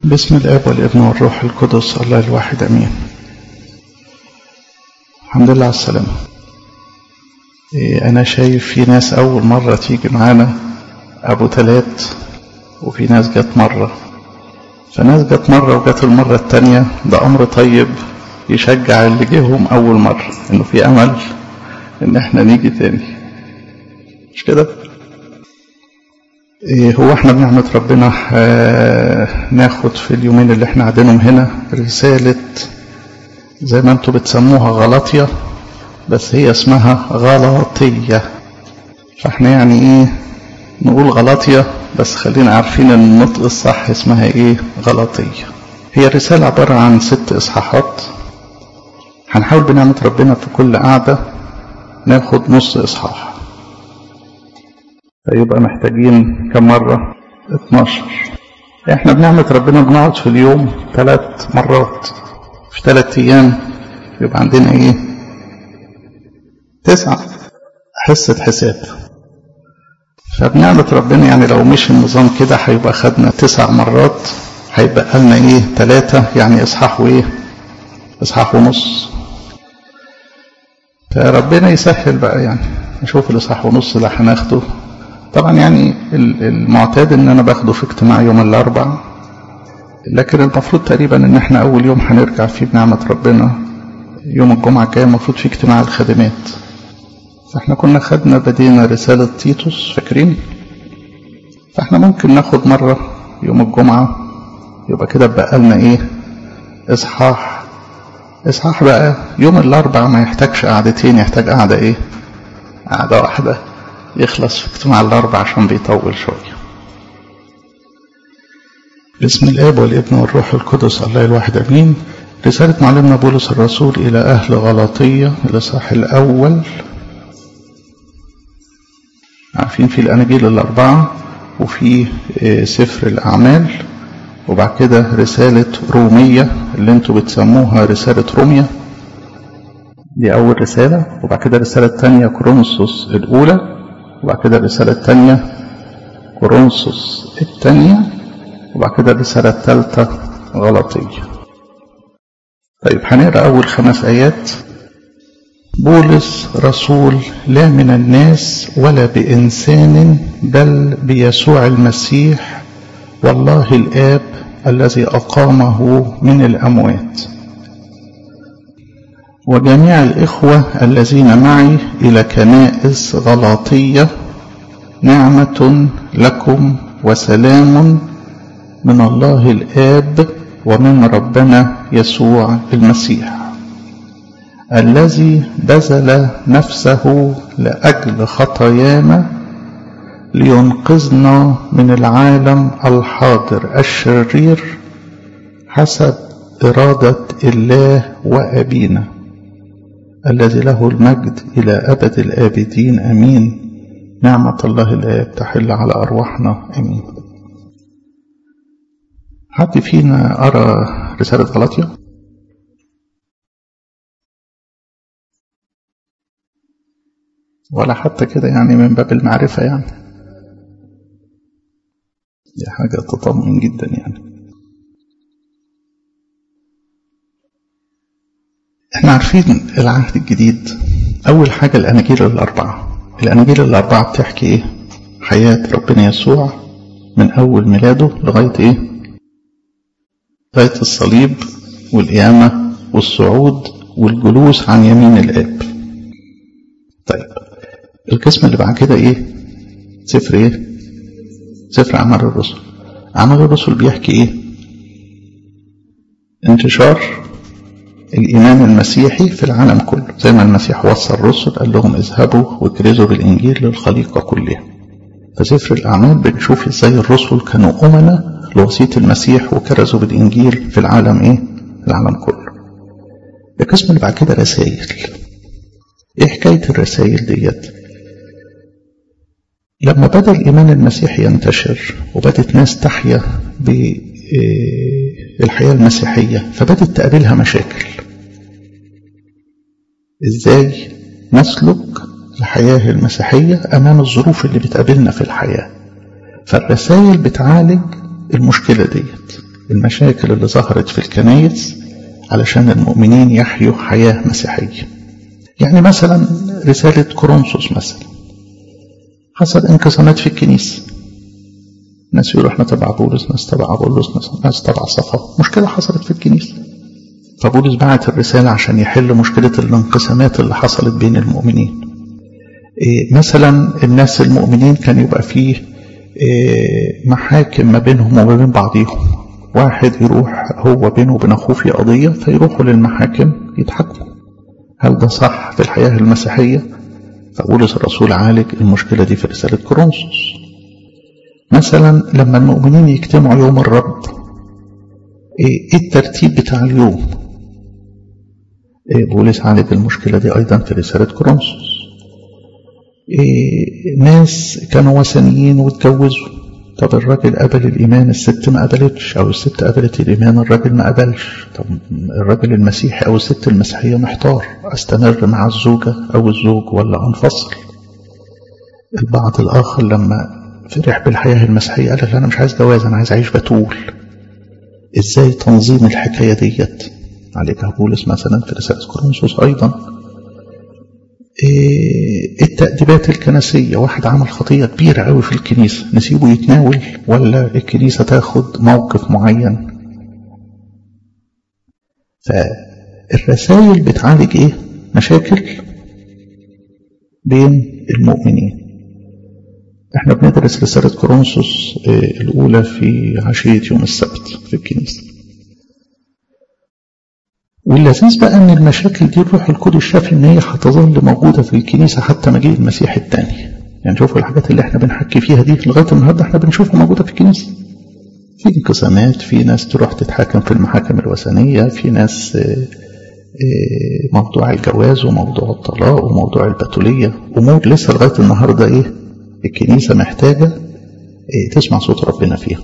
بسم الاب والابن والروح القدس الله الواحد امين الحمد لله على السلامه إيه، انا شايف في ناس اول مره تيجي معانا ابو تلات وفي ناس جت مره فناس جت مره وجت المره التانيه ده امر طيب يشجع اللي جيهم اول مره انه في امل ان احنا نيجي تاني مش كده إيه هو احنا بنعمة ربنا آه، ناخد في اليومين اللي احنا قاعدينهم هنا رسالة زي ما انتوا بتسموها غلطية بس هي اسمها غلطية فاحنا يعني ايه نقول غلطية بس خلينا عارفين ان النطق الصح اسمها ايه غلطية هي الرسالة عبارة عن ست اصحاحات هنحاول بنعمة ربنا في كل قعدة ناخد نص اصحاح فيبقى محتاجين كم مرة 12 احنا بنعمة ربنا بنقعد في اليوم ثلاث مرات في ثلاث ايام يبقى عندنا ايه تسعة حصة حساب فبنعمة ربنا يعني لو مشي النظام كده هيبقى خدنا تسع مرات هيبقى لنا ايه ثلاثة يعني اصحاح وايه اصحاح ونص فربنا يسهل بقى يعني نشوف الاصحاح ونص اللي هناخده طبعا يعني المعتاد ان انا باخده في اجتماع يوم الاربع لكن المفروض تقريبا ان احنا اول يوم هنرجع فيه بنعمة ربنا يوم الجمعة الجاية المفروض في اجتماع الخادمات فاحنا كنا خدنا بدينا رسالة تيتوس فاكرين فاحنا ممكن ناخد مرة يوم الجمعة يبقى كده بقى لنا ايه اصحاح اصحاح بقى يوم الاربع ما يحتاجش قعدتين يحتاج قعدة ايه قعدة واحدة يخلص في اجتماع الاربع عشان بيطول شوية بسم الاب والابن والروح القدس الله الواحد امين رسالة معلمنا بولس الرسول الى اهل غلطية الاصحاح الاول عارفين في الاناجيل الاربعة وفي سفر الاعمال وبعد كده رسالة رومية اللي انتوا بتسموها رسالة رومية دي أول رسالة وبعد كده الرسالة الثانية كورنثوس الأولى وبعد كده الرسالة الثانية كورنثوس الثانية وبعد كده الرسالة الثالثة غلطية طيب هنقرأ أول خمس آيات بولس رسول لا من الناس ولا بإنسان بل بيسوع المسيح والله الآب الذي أقامه من الأموات وجميع الإخوة الذين معي إلى كنائس غلاطية نعمة لكم وسلام من الله الآب ومن ربنا يسوع المسيح الذي بذل نفسه لأجل خطايانا لينقذنا من العالم الحاضر الشرير حسب إرادة الله وأبينا الذي له المجد إلى أبد الآبدين أمين نعمة الله الآب تحل على أرواحنا أمين حد فينا أرى رسالة غلطية ولا حتى كده يعني من باب المعرفة يعني دي حاجة تطمئن جدا يعني احنا عارفين العهد الجديد اول حاجة الاناجيل الاربعة الاناجيل الاربعة بتحكي ايه حياة ربنا يسوع من اول ميلاده لغاية ايه لغاية الصليب والقيامة والصعود والجلوس عن يمين الاب طيب القسم اللي بعد كده ايه سفر ايه سفر أعمال الرسل أعمال الرسل بيحكي إيه انتشار الإيمان المسيحي في العالم كله زي ما المسيح وصى الرسل قال لهم اذهبوا واكرزوا بالإنجيل للخليقة كلها فسفر الأعمال بنشوف إزاي الرسل كانوا أمنا لوصية المسيح وكرزوا بالإنجيل في العالم إيه العالم كله القسم اللي بعد كده رسائل إيه حكاية الرسائل ديت لما بدأ الإيمان المسيحي ينتشر وبدت ناس تحيا بالحياة المسيحية فبدت تقابلها مشاكل إزاي نسلك الحياة المسيحية أمام الظروف اللي بتقابلنا في الحياة فالرسائل بتعالج المشكلة ديت المشاكل اللي ظهرت في الكنايس علشان المؤمنين يحيوا حياة مسيحية يعني مثلا رسالة كورنثوس مثلا حصل انقسامات في الكنيسة ناس يقولوا احنا تبع بولس ناس تبع بولس ناس تبع صفا مشكلة حصلت في الكنيسة فبولس بعت الرسالة عشان يحل مشكلة الانقسامات اللي حصلت بين المؤمنين إيه مثلا الناس المؤمنين كان يبقى فيه إيه محاكم ما بينهم وما بين بعضيهم واحد يروح هو بينه وبين اخوه في قضية فيروحوا للمحاكم يتحاكموا هل ده صح في الحياة المسيحية فبولس الرسول عالج المشكلة دي في رسالة كورنثوس مثلا لما المؤمنين يجتمعوا يوم الرب ايه الترتيب بتاع اليوم إيه بولس عالج المشكلة دي أيضا في رسالة كورنثوس إيه ناس كانوا وثنيين واتجوزوا طب الراجل قبل الإيمان الست ما قبلتش أو الست قبلت الإيمان الراجل ما قبلش طب الراجل المسيحي أو الست المسيحية محتار أستمر مع الزوجة أو الزوج ولا أنفصل البعض الآخر لما فرح بالحياة المسيحية قال أنا مش عايز جواز أنا عايز أعيش بتول إزاي تنظيم الحكاية ديت عليها بولس مثلا في رسالة كورنثوس أيضا إيه التأديبات الكنسية واحد عمل خطية كبيرة قوي في الكنيسة نسيبه يتناول ولا الكنيسة تاخد موقف معين فالرسائل بتعالج ايه مشاكل بين المؤمنين احنا بندرس رسالة كورنثوس إيه الأولى في عشية يوم السبت في الكنيسة واللذيذ بقى ان المشاكل دي الروح القدس شاف ان هي هتظل موجوده في الكنيسه حتى مجيء المسيح الثاني يعني شوفوا الحاجات اللي احنا بنحكي فيها دي لغايه النهارده احنا بنشوفها موجوده في الكنيسه في انقسامات في ناس تروح تتحاكم في المحاكم الوثنيه في ناس موضوع الجواز وموضوع الطلاق وموضوع البتوليه امور لسه لغايه النهارده ايه الكنيسه محتاجه إيه تسمع صوت ربنا فيها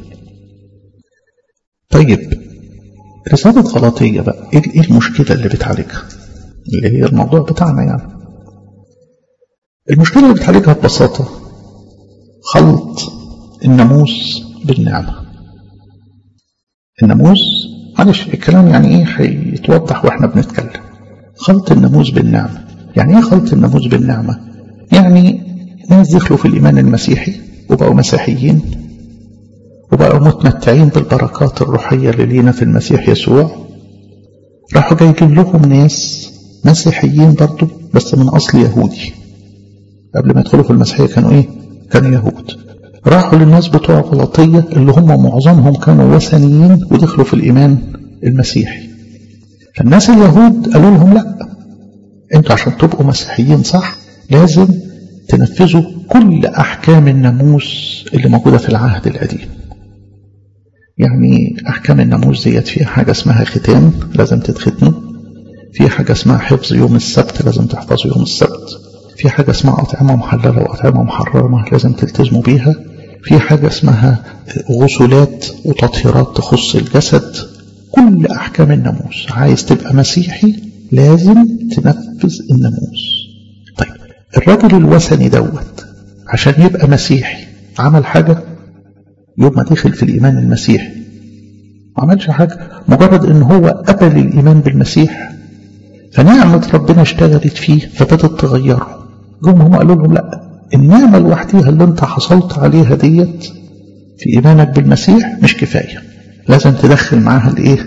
طيب رسالة غلطية بقى ايه المشكلة اللي بتعالجها اللي هي الموضوع بتاعنا يعني المشكلة اللي بتعالجها ببساطة خلط الناموس بالنعمة الناموس معلش الكلام يعني ايه هيتوضح واحنا بنتكلم خلط الناموس بالنعمة يعني ايه خلط الناموس بالنعمة يعني ناس دخلوا في الإيمان المسيحي وبقوا مسيحيين وبقوا متمتعين بالبركات الروحية اللي لينا في المسيح يسوع راحوا جايبين لهم ناس مسيحيين برضو بس من أصل يهودي قبل ما يدخلوا في المسيحية كانوا إيه؟ كانوا يهود راحوا للناس بتوع غلطية اللي هم معظمهم كانوا وثنيين ودخلوا في الإيمان المسيحي فالناس اليهود قالوا لهم لا انتوا عشان تبقوا مسيحيين صح لازم تنفذوا كل أحكام الناموس اللي موجودة في العهد القديم يعني أحكام الناموس ديت فيها حاجة اسمها ختان لازم تتختنوا في حاجة اسمها حفظ يوم السبت لازم تحفظوا يوم السبت في حاجة اسمها أطعمة محللة وأطعمة محرمة لازم تلتزموا بيها في حاجة اسمها غسولات وتطهيرات تخص الجسد كل أحكام الناموس عايز تبقى مسيحي لازم تنفذ الناموس طيب الرجل الوثني دوت عشان يبقى مسيحي عمل حاجة يوم ما دخل في الإيمان المسيحي ما عملش حاجة مجرد ان هو قبل الإيمان بالمسيح فنعمة ربنا اشتغلت فيه فبدت تغيره جم هم قالوا لهم لا النعمة لوحديها اللي انت حصلت عليها ديت في إيمانك بالمسيح مش كفاية لازم تدخل معاها الايه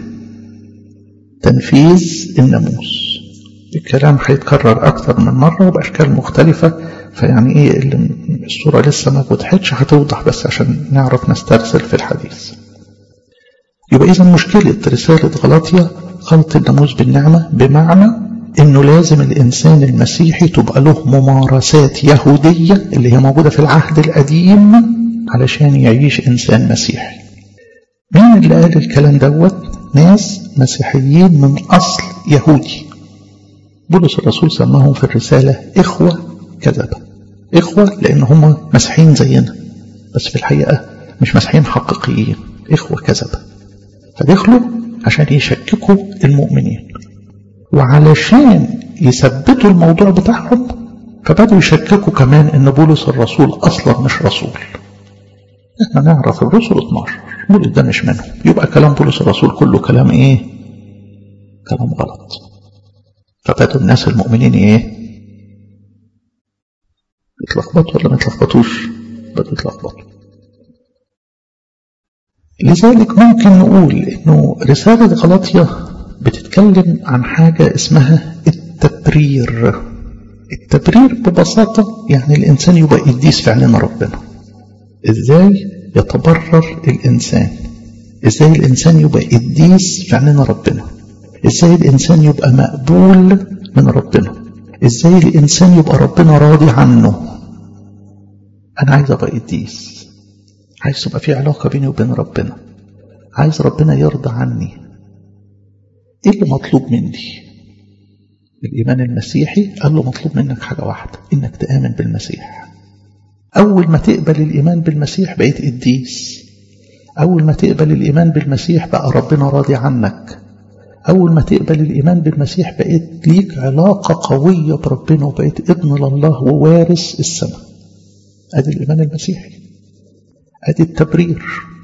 تنفيذ الناموس الكلام هيتكرر أكثر من مرة وبأشكال مختلفة فيعني إيه اللي الصورة لسه ما وضحتش هتوضح بس عشان نعرف نسترسل في الحديث يبقى إذا مشكلة رسالة غلطية خلط الناموس بالنعمة بمعنى إنه لازم الإنسان المسيحي تبقى له ممارسات يهودية اللي هي موجودة في العهد القديم علشان يعيش إنسان مسيحي مين اللي قال الكلام دوت ناس مسيحيين من أصل يهودي بولس الرسول سماهم في الرسالة إخوة كذبة إخوة لأن هم مسيحيين زينا بس في الحقيقة مش مسيحيين حقيقيين إخوة كذبة فدخلوا عشان يشككوا المؤمنين وعلشان يثبتوا الموضوع بتاعهم فبدأوا يشككوا كمان ان بولس الرسول اصلا مش رسول احنا نعرف الرسل 12 بولس ده مش منهم يبقى كلام بولس الرسول كله كلام ايه كلام غلط فبدوا الناس المؤمنين ايه يتلخبطوا ولا ما يتلخبطوش بدوا يتلخبطوا لذلك ممكن نقول انه رسالة غلطية بتتكلم عن حاجة اسمها التبرير التبرير ببساطة يعني الإنسان يبقى قديس في عينين ربنا إزاي يتبرر الإنسان إزاي الإنسان يبقى قديس في عينين ربنا إزاي الإنسان يبقى مقبول من ربنا إزاي الإنسان يبقى ربنا راضي عنه أنا عايز أبقى قديس عايز تبقى في علاقة بيني وبين ربنا عايز ربنا يرضى عني إيه اللي مطلوب مني الإيمان المسيحي قال له مطلوب منك حاجة واحدة إنك تآمن بالمسيح أول ما تقبل الإيمان بالمسيح بقيت قديس أول ما تقبل الإيمان بالمسيح بقى ربنا راضي عنك أول ما تقبل الإيمان بالمسيح بقيت ليك علاقة قوية بربنا وبقيت ابن لله ووارث السماء أدي الإيمان المسيحي أدي التبرير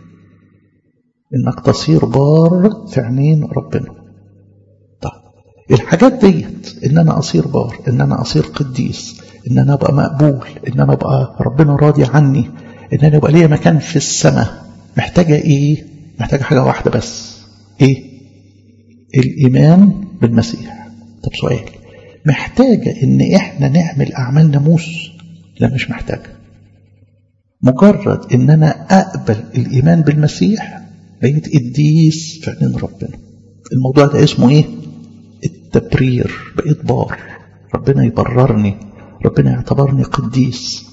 إنك تصير بار في عينين ربنا طيب الحاجات ديت إن أنا أصير بار إن أنا أصير قديس إن أنا أبقى مقبول إن أنا أبقى ربنا راضي عني إن أنا يبقى ليا مكان في السماء محتاجة إيه؟ محتاجة حاجة واحدة بس إيه؟ الإيمان بالمسيح طب سؤال محتاجة إن إحنا نعمل أعمال ناموس لا مش محتاجة مجرد إن أنا أقبل الإيمان بالمسيح بقيت قديس في عينين ربنا الموضوع ده اسمه إيه؟ التبرير بقيت بار ربنا يبررني ربنا يعتبرني قديس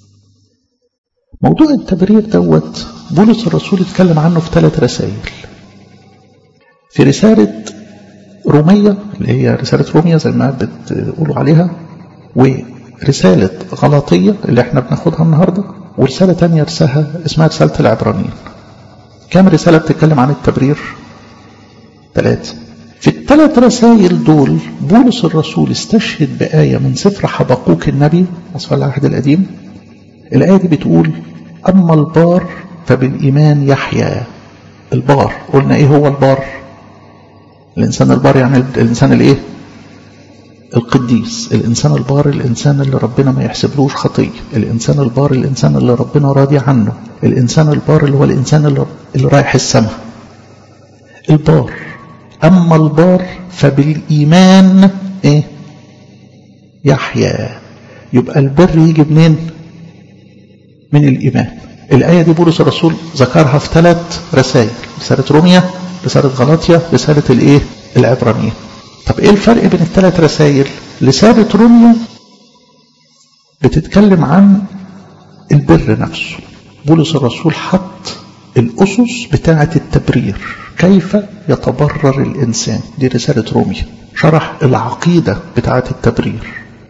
موضوع التبرير دوت بولس الرسول اتكلم عنه في ثلاث رسائل في رسالة رومية اللي هي رسالة رومية زي ما بتقولوا عليها ورسالة غلاطية اللي احنا بناخدها النهاردة ورسالة تانية رسالة اسمها رسالة العبرانيين كام رسالة بتتكلم عن التبرير ثلاثة في الثلاث رسائل دول بولس الرسول استشهد بآية من سفر حبقوك النبي أسفل العهد القديم الآية دي بتقول أما البار فبالإيمان يحيا البار قلنا إيه هو البار الإنسان البار يعني الإنسان الإيه القديس الإنسان البار الإنسان اللي ربنا ما يحسبلوش خطية الإنسان البار الإنسان اللي ربنا راضي عنه الإنسان البار اللي هو الإنسان اللي, اللي رايح السماء البار أما البار فبالإيمان إيه يحيا يبقى البر يجي منين من الإيمان الآية دي بولس الرسول ذكرها في ثلاث رسائل رسالة روميا رسالة غلاطيا رسالة الإيه العبرانيين طب إيه الفرق بين الثلاث رسائل رسالة روميا بتتكلم عن البر نفسه بولس الرسول حط الأسس بتاعة التبرير كيف يتبرر الإنسان دي رسالة روميا شرح العقيدة بتاعة التبرير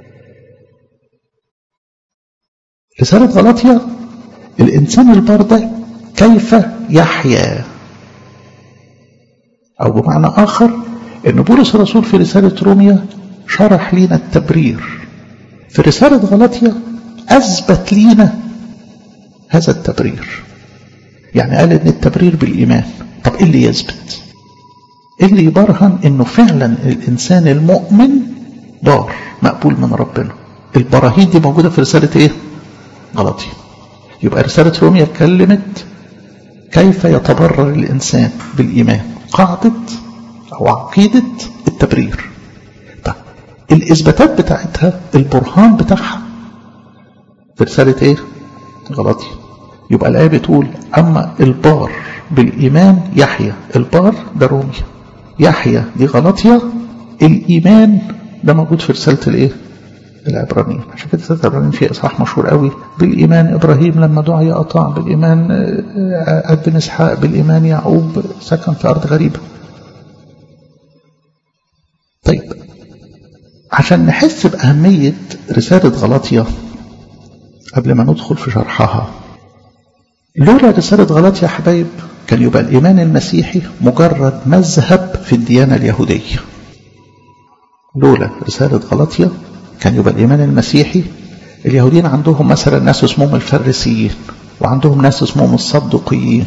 رسالة غلاطيا الإنسان البار ده كيف يحيا أو بمعنى آخر أن بولس الرسول في رسالة روميا شرح لنا التبرير في رسالة غلاطيا أثبت لنا هذا التبرير يعني قال أن التبرير بالإيمان طب إيه اللي يثبت إيه اللي يبرهن أنه فعلا الإنسان المؤمن بار مقبول من ربنا البراهين دي موجودة في رسالة إيه غلطي يبقى رسالة روميا اتكلمت كيف يتبرر الإنسان بالإيمان قاعدة أو عقيدة التبرير طيب الإثباتات بتاعتها البرهان بتاعها في رسالة إيه غلطي يبقى الآية بتقول أما البار بالإيمان يحيى البار ده روميا يحيى دي غلطية الإيمان ده موجود في رسالة الإيه العبرانيين عشان كده رسالة العبرانيين فيها إصحاح مشهور قوي بالإيمان إبراهيم لما دعي أطاع بالإيمان قدم إسحاق بالإيمان يعقوب سكن في أرض غريبة طيب عشان نحس بأهمية رسالة غلاطيا قبل ما ندخل في شرحها لولا رسالة غلاطيا يا حبايب كان يبقى الإيمان المسيحي مجرد مذهب في الديانة اليهودية لولا رسالة غلاطيا كان يبقى الإيمان المسيحي اليهوديين عندهم مثلا ناس اسمهم الفريسيين وعندهم ناس اسمهم الصدقيين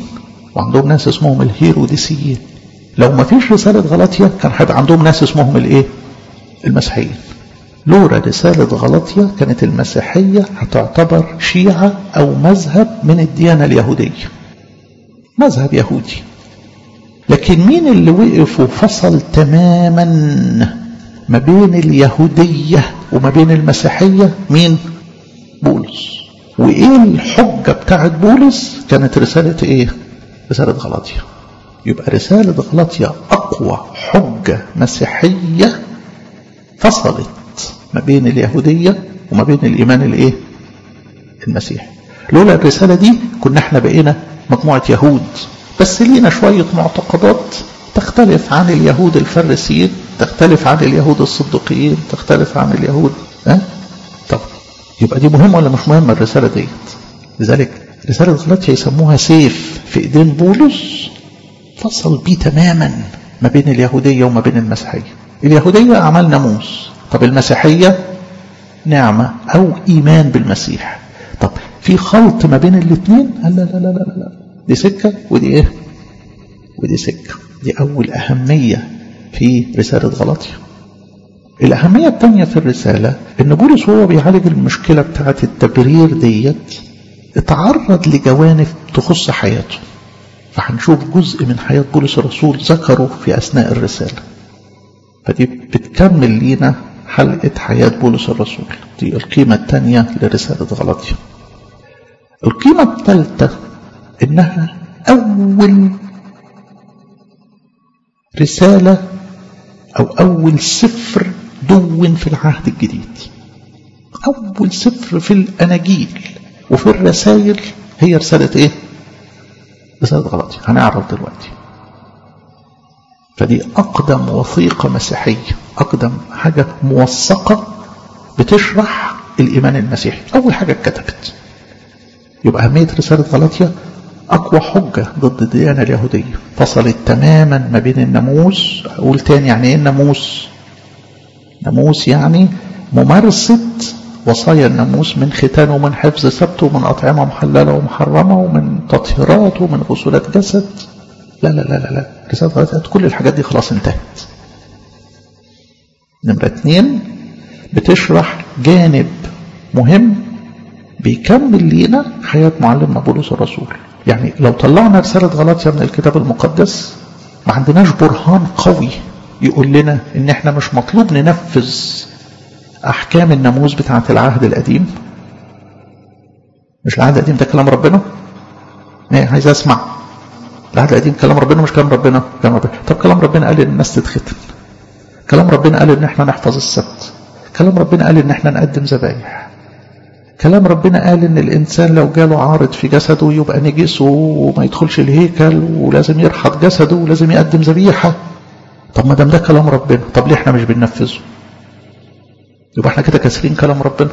وعندهم ناس اسمهم الهيروديسيين لو ما فيش رسالة غلطية كان هيبقى عندهم ناس اسمهم الايه المسيحيين لولا رسالة غلطية كانت المسيحية هتعتبر شيعة أو مذهب من الديانة اليهودية مذهب يهودي لكن مين اللي وقف وفصل تماما ما بين اليهودية وما بين المسيحية مين بولس وإيه الحجة بتاعت بولس كانت رسالة إيه رسالة غلطية يبقى رسالة غلطية أقوى حجة مسيحية فصلت ما بين اليهودية وما بين الإيمان الإيه المسيحي لولا الرسالة دي كنا احنا بقينا مجموعة يهود بس لينا شوية معتقدات تختلف عن اليهود الفريسيين تختلف عن اليهود الصدقيين تختلف عن اليهود ها طب يبقى دي مهمة ولا مش مهمة الرسالة ديت لذلك رسالة غلطية يسموها سيف في ايدين بولس فصل بيه تماما ما بين اليهودية وما بين المسيحية اليهودية أعمال ناموس طب المسيحية نعمة أو إيمان بالمسيح طب في خلط ما بين الاثنين لا لا لا لا لا دي سكة ودي إيه ودي سكة دي أول أهمية في رسالة غلطية الأهمية الثانية في الرسالة إن بولس وهو بيعالج المشكلة بتاعة التبرير ديت اتعرض لجوانب تخص حياته فهنشوف جزء من حياة بولس الرسول ذكره في أثناء الرسالة فدي بتكمل لينا حلقة حياة بولس الرسول دي القيمة الثانية لرسالة غلطية القيمة الثالثة إنها أول رسالة أو أول سفر دون في العهد الجديد أول سفر في الأناجيل وفي الرسائل هي رسالة إيه؟ رسالة غلطية هنعرف دلوقتي فدي أقدم وثيقة مسيحية أقدم حاجة موثقة بتشرح الإيمان المسيحي أول حاجة اتكتبت يبقى أهمية رسالة غلطية أقوى حجة ضد الديانة اليهودية فصلت تماما ما بين الناموس أقول تاني يعني إيه الناموس ناموس يعني ممارسة وصايا الناموس من ختان ومن حفظ سبت ومن أطعمة محللة ومحرمة ومن تطهيرات ومن غسولات جسد لا لا لا لا لا رسالة غلطية كل الحاجات دي خلاص انتهت نمرة اتنين بتشرح جانب مهم بيكمل لينا حياة معلمنا بولس الرسول يعني لو طلعنا رسالة غلطية من الكتاب المقدس ما عندناش برهان قوي يقول لنا ان احنا مش مطلوب ننفذ احكام الناموس بتاعة العهد القديم مش العهد القديم ده كلام ربنا ايه عايز اسمع العهد القديم كلام ربنا مش كلام ربنا كلام ربنا طب كلام ربنا قال ان الناس تتختن كلام ربنا قال ان احنا نحفظ السبت كلام ربنا قال ان احنا نقدم ذبايح كلام ربنا قال ان الانسان لو جاله عارض في جسده يبقى نجس وما يدخلش الهيكل ولازم يرحض جسده ولازم يقدم ذبيحه طب ما دام ده كلام ربنا طب ليه احنا مش بننفذه يبقى احنا كده كاسرين كلام ربنا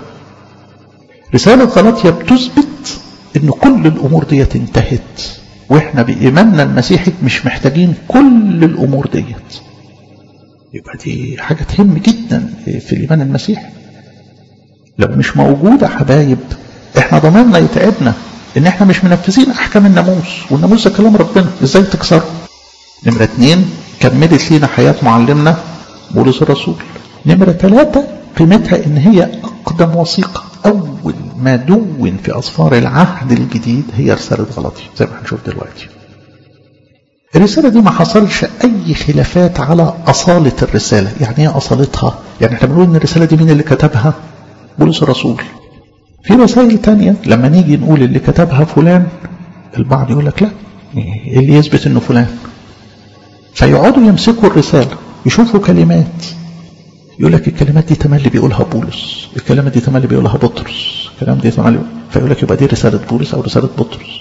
رسالة غلطية بتثبت ان كل الامور ديت انتهت واحنا بايماننا المسيحي مش محتاجين كل الامور ديت يبقى دي حاجة تهم جدا في الايمان المسيحي لو مش موجودة حبايب احنا ضميرنا يتعبنا ان احنا مش منفذين احكام الناموس والناموس ده كلام ربنا ازاي تكسره نمرة اتنين كملت لينا حياة معلمنا بولس الرسول نمرة ثلاثة قيمتها ان هي اقدم وثيقة اول ما دون في اصفار العهد الجديد هي رسالة غلطية زي ما هنشوف دلوقتي الرسالة دي ما حصلش اي خلافات على اصالة الرسالة يعني ايه اصالتها يعني احنا بنقول ان الرسالة دي مين اللي كتبها بولس الرسول في رسائل تانية لما نيجي نقول اللي كتبها فلان البعض يقول لك لا اللي يثبت انه فلان فيقعدوا يمسكوا الرسالة يشوفوا كلمات يقول لك الكلمات دي تملي بيقولها بولس الكلمات دي تملي بيقولها بطرس الكلام دي تملي فيقول لك يبقى دي رسالة بولس أو رسالة بطرس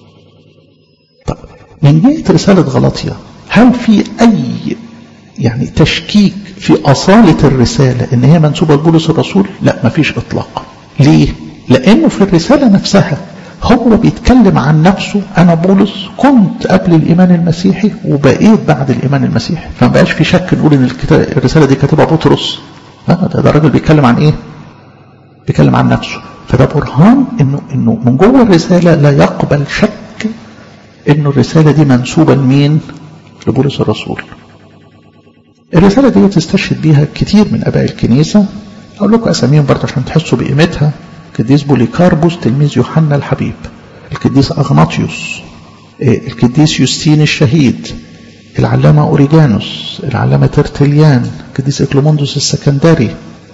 طب من جهة رسالة غلطية هل في أي يعني تشكيك في أصالة الرسالة إن هي منسوبة لبولس الرسول لا مفيش إطلاقا ليه لأنه في الرسالة نفسها هو بيتكلم عن نفسه أنا بولس كنت قبل الإيمان المسيحي وبقيت بعد الإيمان المسيحي فما بقاش في شك نقول إن الرسالة دي كاتبها بطرس لا ده, ده راجل بيتكلم عن إيه؟ بيتكلم عن نفسه فده برهان إنه إنه من جوه الرسالة لا يقبل شك إنه الرسالة دي منسوبة لمين؟ لبولس الرسول الرسالة دي تستشهد بيها كتير من أباء الكنيسة أقول لكم أساميهم برضه عشان تحسوا بقيمتها القديس بوليكاربوس تلميذ يوحنا الحبيب القديس أغناطيوس القديس يوستين الشهيد العلامة أوريجانوس العلامة ترتليان القديس إكليموندوس السكندري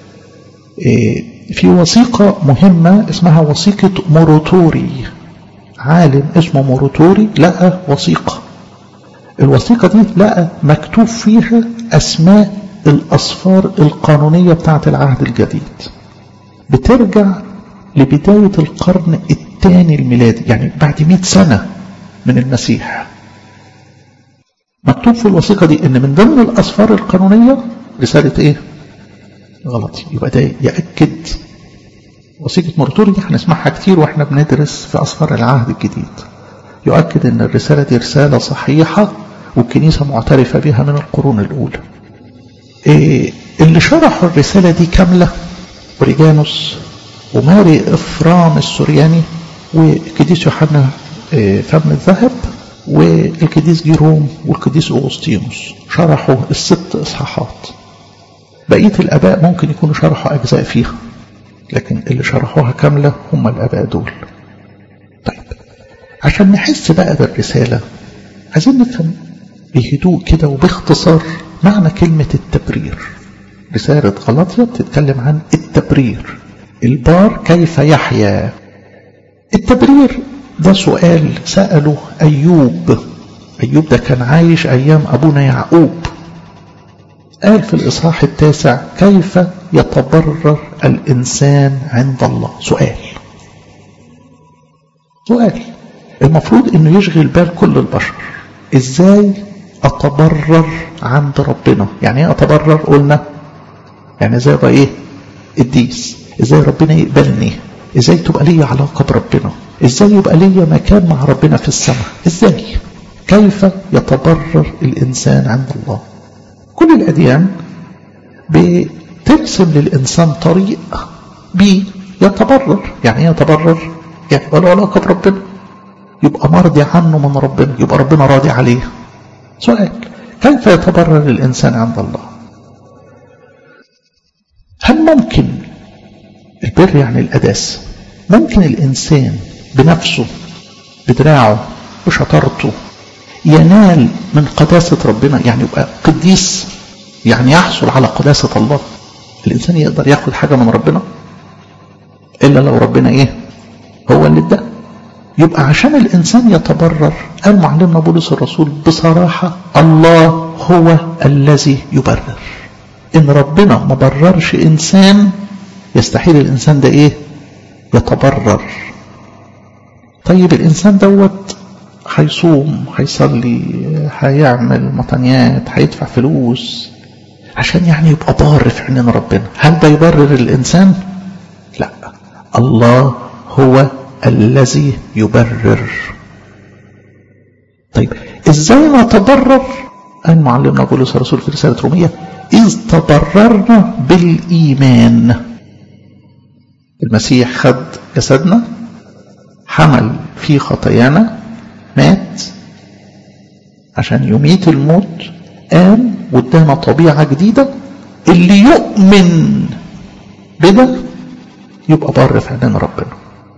في وثيقة مهمة اسمها وثيقة موروتوري عالم اسمه موروتوري لقى وثيقة الوثيقة دي لقى مكتوب فيها أسماء الأصفار القانونية بتاعة العهد الجديد بترجع لبداية القرن الثاني الميلادي يعني بعد مئة سنة من المسيح مكتوب في الوثيقة دي ان من ضمن الأصفار القانونية رسالة ايه غلطي يبقى ده يأكد وثيقة مرتوري دي هنسمعها كتير واحنا بندرس في أصفار العهد الجديد يؤكد ان الرسالة دي رسالة صحيحة والكنيسة معترفة بها من القرون الأولى إيه اللي شرحوا الرسالة دي كاملة أوريجانوس وماري إفرام السورياني والقديس يوحنا فم الذهب والقديس جيروم والقديس أغسطينوس شرحوا الست إصحاحات بقية الآباء ممكن يكونوا شرحوا أجزاء فيها لكن اللي شرحوها كاملة هم الآباء دول طيب عشان نحس بقى بالرسالة عايزين نفهم بهدوء كده وباختصار معنى كلمة التبرير رسالة غلطية بتتكلم عن التبرير البار كيف يحيا التبرير ده سؤال سأله أيوب أيوب ده كان عايش أيام أبونا يعقوب قال في الإصحاح التاسع كيف يتبرر الإنسان عند الله سؤال سؤال المفروض أنه يشغل بال كل البشر إزاي أتبرر عند ربنا يعني ايه أتبرر قلنا يعني ازاي ابقى ايه الديس ازاي ربنا يقبلني ازاي تبقى لي علاقة بربنا ازاي يبقى لي مكان مع ربنا في السماء ازاي كيف يتبرر الانسان عند الله كل الاديان بترسم للانسان طريق بيتبرر يعني ايه يتبرر يعني يبقى له علاقة بربنا يبقى مرضي عنه من ربنا يبقى ربنا راضي عليه سؤال كيف يتبرر الانسان عند الله هل ممكن البر يعني الأداس ممكن الإنسان بنفسه بدراعه بشطارته ينال من قداسة ربنا يعني يبقى قديس يعني يحصل على قداسة الله الإنسان يقدر ياخد حاجة من ربنا إلا لو ربنا إيه هو اللي اداه يبقى عشان الإنسان يتبرر قال معلمنا بولس الرسول بصراحة الله هو الذي يبرر إن ربنا ما بررش إنسان يستحيل الإنسان ده إيه يتبرر طيب الإنسان دوت هيصوم هيصلي هيعمل مطنيات هيدفع فلوس عشان يعني يبقى بار في عينين ربنا هل ده يبرر الإنسان لا الله هو الذي يبرر طيب ازاي نتبرر قال معلمنا بولس الرسول في رسالة رومية إذ تبررنا بالإيمان المسيح خد جسدنا حمل في خطايانا مات عشان يميت الموت قام وادانا طبيعة جديدة اللي يؤمن بده يبقى بر في عينين ربنا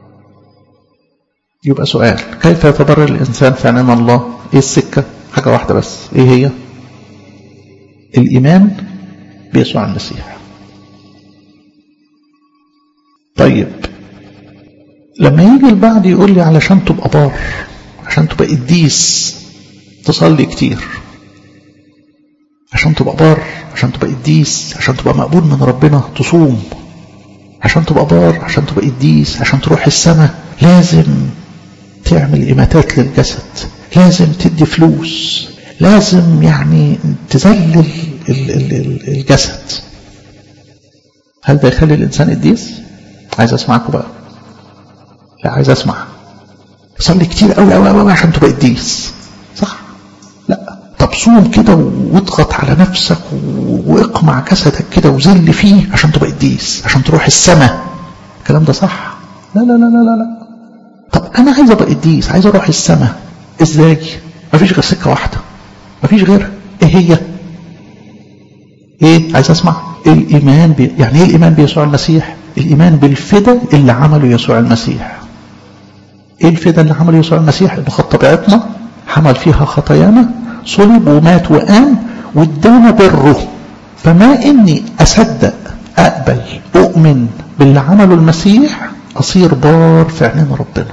يبقى سؤال كيف يتبرر الإنسان في عينين الله ايه السكة حاجة واحدة بس ايه هي الإيمان بيسوع المسيح طيب لما يجي البعض يقول لي علشان تبقى بار عشان تبقى قديس تصلي كتير عشان تبقى بار عشان تبقى قديس عشان تبقى مقبول من ربنا تصوم عشان تبقى بار عشان تبقى قديس عشان تروح السماء لازم تعمل إماتات للجسد لازم تدي فلوس لازم يعني تذلل الجسد هل ده يخلي الإنسان قديس؟ عايز أسمعكم بقى لا عايز أسمع صلي كتير قوي قوي قوي عشان تبقى قديس صح؟ لا طب صوم كده واضغط على نفسك واقمع جسدك كده وذل فيه عشان تبقى قديس عشان تروح السماء الكلام ده صح؟ لا لا لا لا لا لا طب أنا عايز أبقى قديس عايز أروح السماء ازاي مفيش غير سكة واحدة مفيش غيرها ايه هي ايه عايز اسمع الايمان بي... يعني ايه الايمان بيسوع المسيح الايمان بالفدا اللي عمله يسوع المسيح ايه الفدا اللي عمله يسوع المسيح انه خد طبيعتنا حمل فيها خطايانا صلب ومات وقام وادانا بره فما اني اصدق اقبل اؤمن باللي عمله المسيح اصير بار في عينين ربنا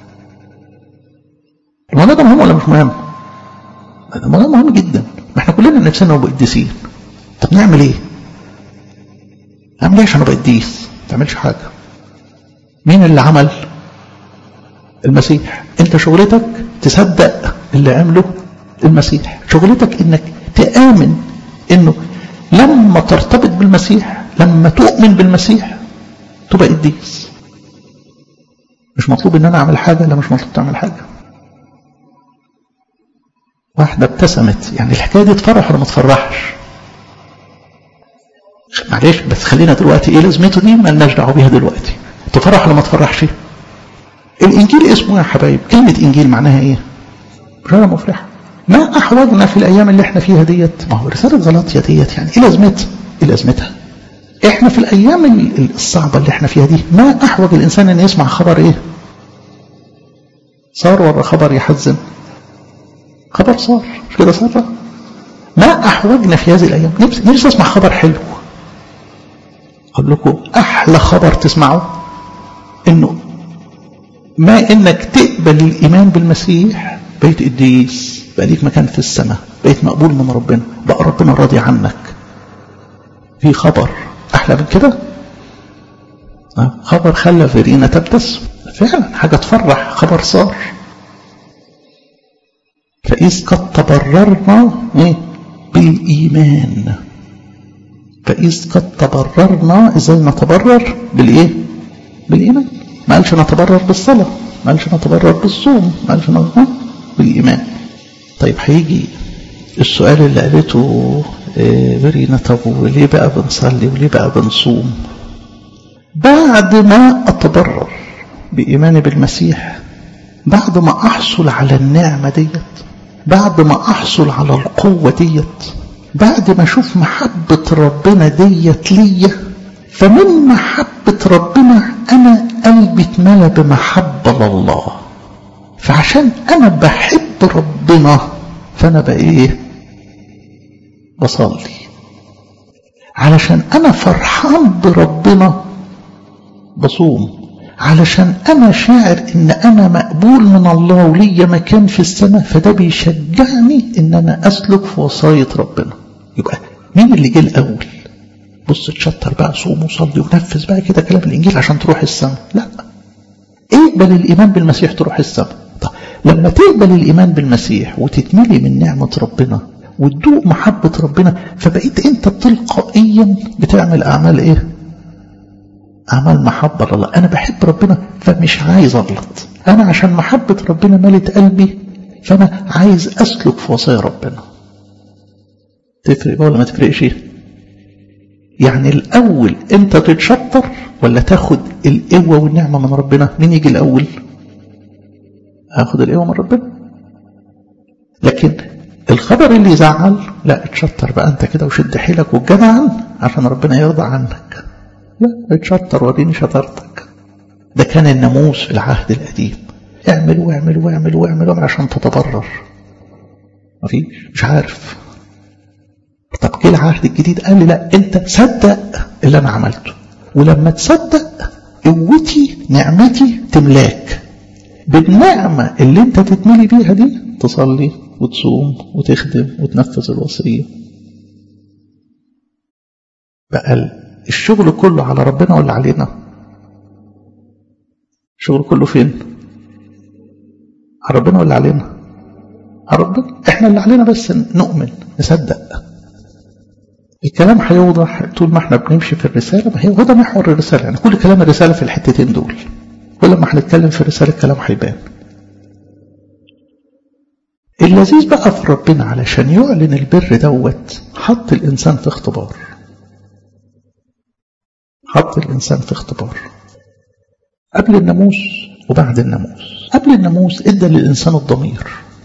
الموضوع ده مهم ولا مش مهم الموضوع مهم جدا ما احنا كلنا نفسنا نبقى قديسين طب نعمل ايه اعمل ايه عشان ابقى قديس ما تعملش حاجه مين اللي عمل المسيح انت شغلتك تصدق اللي عمله المسيح شغلتك انك تآمن انه لما ترتبط بالمسيح لما تؤمن بالمسيح تبقى قديس مش مطلوب ان انا اعمل حاجة لا مش مطلوب تعمل حاجة واحدة ابتسمت يعني الحكاية دي تفرح ولا ما تفرحش معلش بس خلينا دلوقتي ايه لازمته دي ما لناش دعوه بيها دلوقتي تفرح ولا ما تفرحش الانجيل اسمه يا حبايب كلمة انجيل معناها ايه رسالة مفرحة ما احوجنا في الايام اللي احنا فيها ديت ما هو رسالة غلطية ديت يعني ايه لازمتها ايه لازمتها احنا في الايام الصعبة اللي احنا فيها دي ما احوج الانسان ان يسمع خبر ايه صار ولا خبر يحزن خبر صار مش كده صار ما احوجنا في هذه الايام نفسي نفسي اسمع خبر حلو اقول لكم احلى خبر تسمعه انه ما انك تقبل الايمان بالمسيح بقيت قديس بقى ليك مكان في السماء بقيت مقبول من ربنا بقى ربنا راضي عنك في خبر احلى من كده خبر خلى فيرينا تبتسم فعلا حاجه تفرح خبر صار فإذ قد تبررنا إيه؟ بالإيمان فإذ قد تبررنا إزاي نتبرر بالإيه بالإيمان ما قالش نتبرر بالصلاة ما قالش نتبرر بالصوم ما قالش نتبرر بالإيمان طيب هيجي السؤال اللي قالته برينا طب وليه بقى بنصلي وليه بقى بنصوم بعد ما أتبرر بإيماني بالمسيح بعد ما أحصل على النعمة ديت بعد ما أحصل على القوة ديت بعد ما أشوف محبة ربنا ديت ليا فمن محبة ربنا أنا قلبي اتملى بمحبة لله فعشان أنا بحب ربنا فأنا بإيه بصلي علشان أنا فرحان بربنا بصوم علشان أنا شاعر إن أنا مقبول من الله وليا مكان في السماء فده بيشجعني إن أنا أسلك في وصاية ربنا يبقى مين اللي جه الأول بص تشطر بقى صوم وصلي ونفذ بقى كده كلام الإنجيل عشان تروح السماء لا اقبل الإيمان بالمسيح تروح السماء طب لما تقبل الإيمان بالمسيح وتتملي من نعمة ربنا وتدوق محبة ربنا فبقيت أنت تلقائيا بتعمل أعمال إيه أعمال محبة لله أنا بحب ربنا فمش عايز أغلط أنا عشان محبة ربنا ملت قلبي فأنا عايز أسلك في وصايا ربنا تفرق ولا ما تفرقش يعني الأول أنت تتشطر ولا تاخد القوة والنعمة من ربنا مين يجي الأول أخد القوة من ربنا لكن الخبر اللي يزعل لا اتشطر بقى أنت كده وشد حيلك وجدعا عشان ربنا يرضى عنك لا اتشطر وريني شطارتك ده كان الناموس في العهد القديم اعمل واعمل واعمل واعمل واعمل عشان تتضرر مفيش مش عارف طب جه العهد الجديد قال لي لا انت صدق اللي انا عملته ولما تصدق قوتي نعمتي تملاك بالنعمة اللي انت تتملي بيها دي تصلي وتصوم وتخدم وتنفذ الوصية بقى الشغل كله على ربنا ولا علينا الشغل كله فين على ربنا ولا علينا على ربنا احنا اللي علينا بس نؤمن نصدق الكلام هيوضح طول ما احنا بنمشي في الرسالة ما هي هو ده محور الرسالة يعني كل كلام الرسالة في الحتتين دول كل ما هنتكلم في الرسالة الكلام هيبان اللذيذ بقى في ربنا علشان يعلن البر دوت حط الإنسان في اختبار حط الإنسان في اختبار قبل الناموس وبعد الناموس قبل الناموس ادى للإنسان الضمير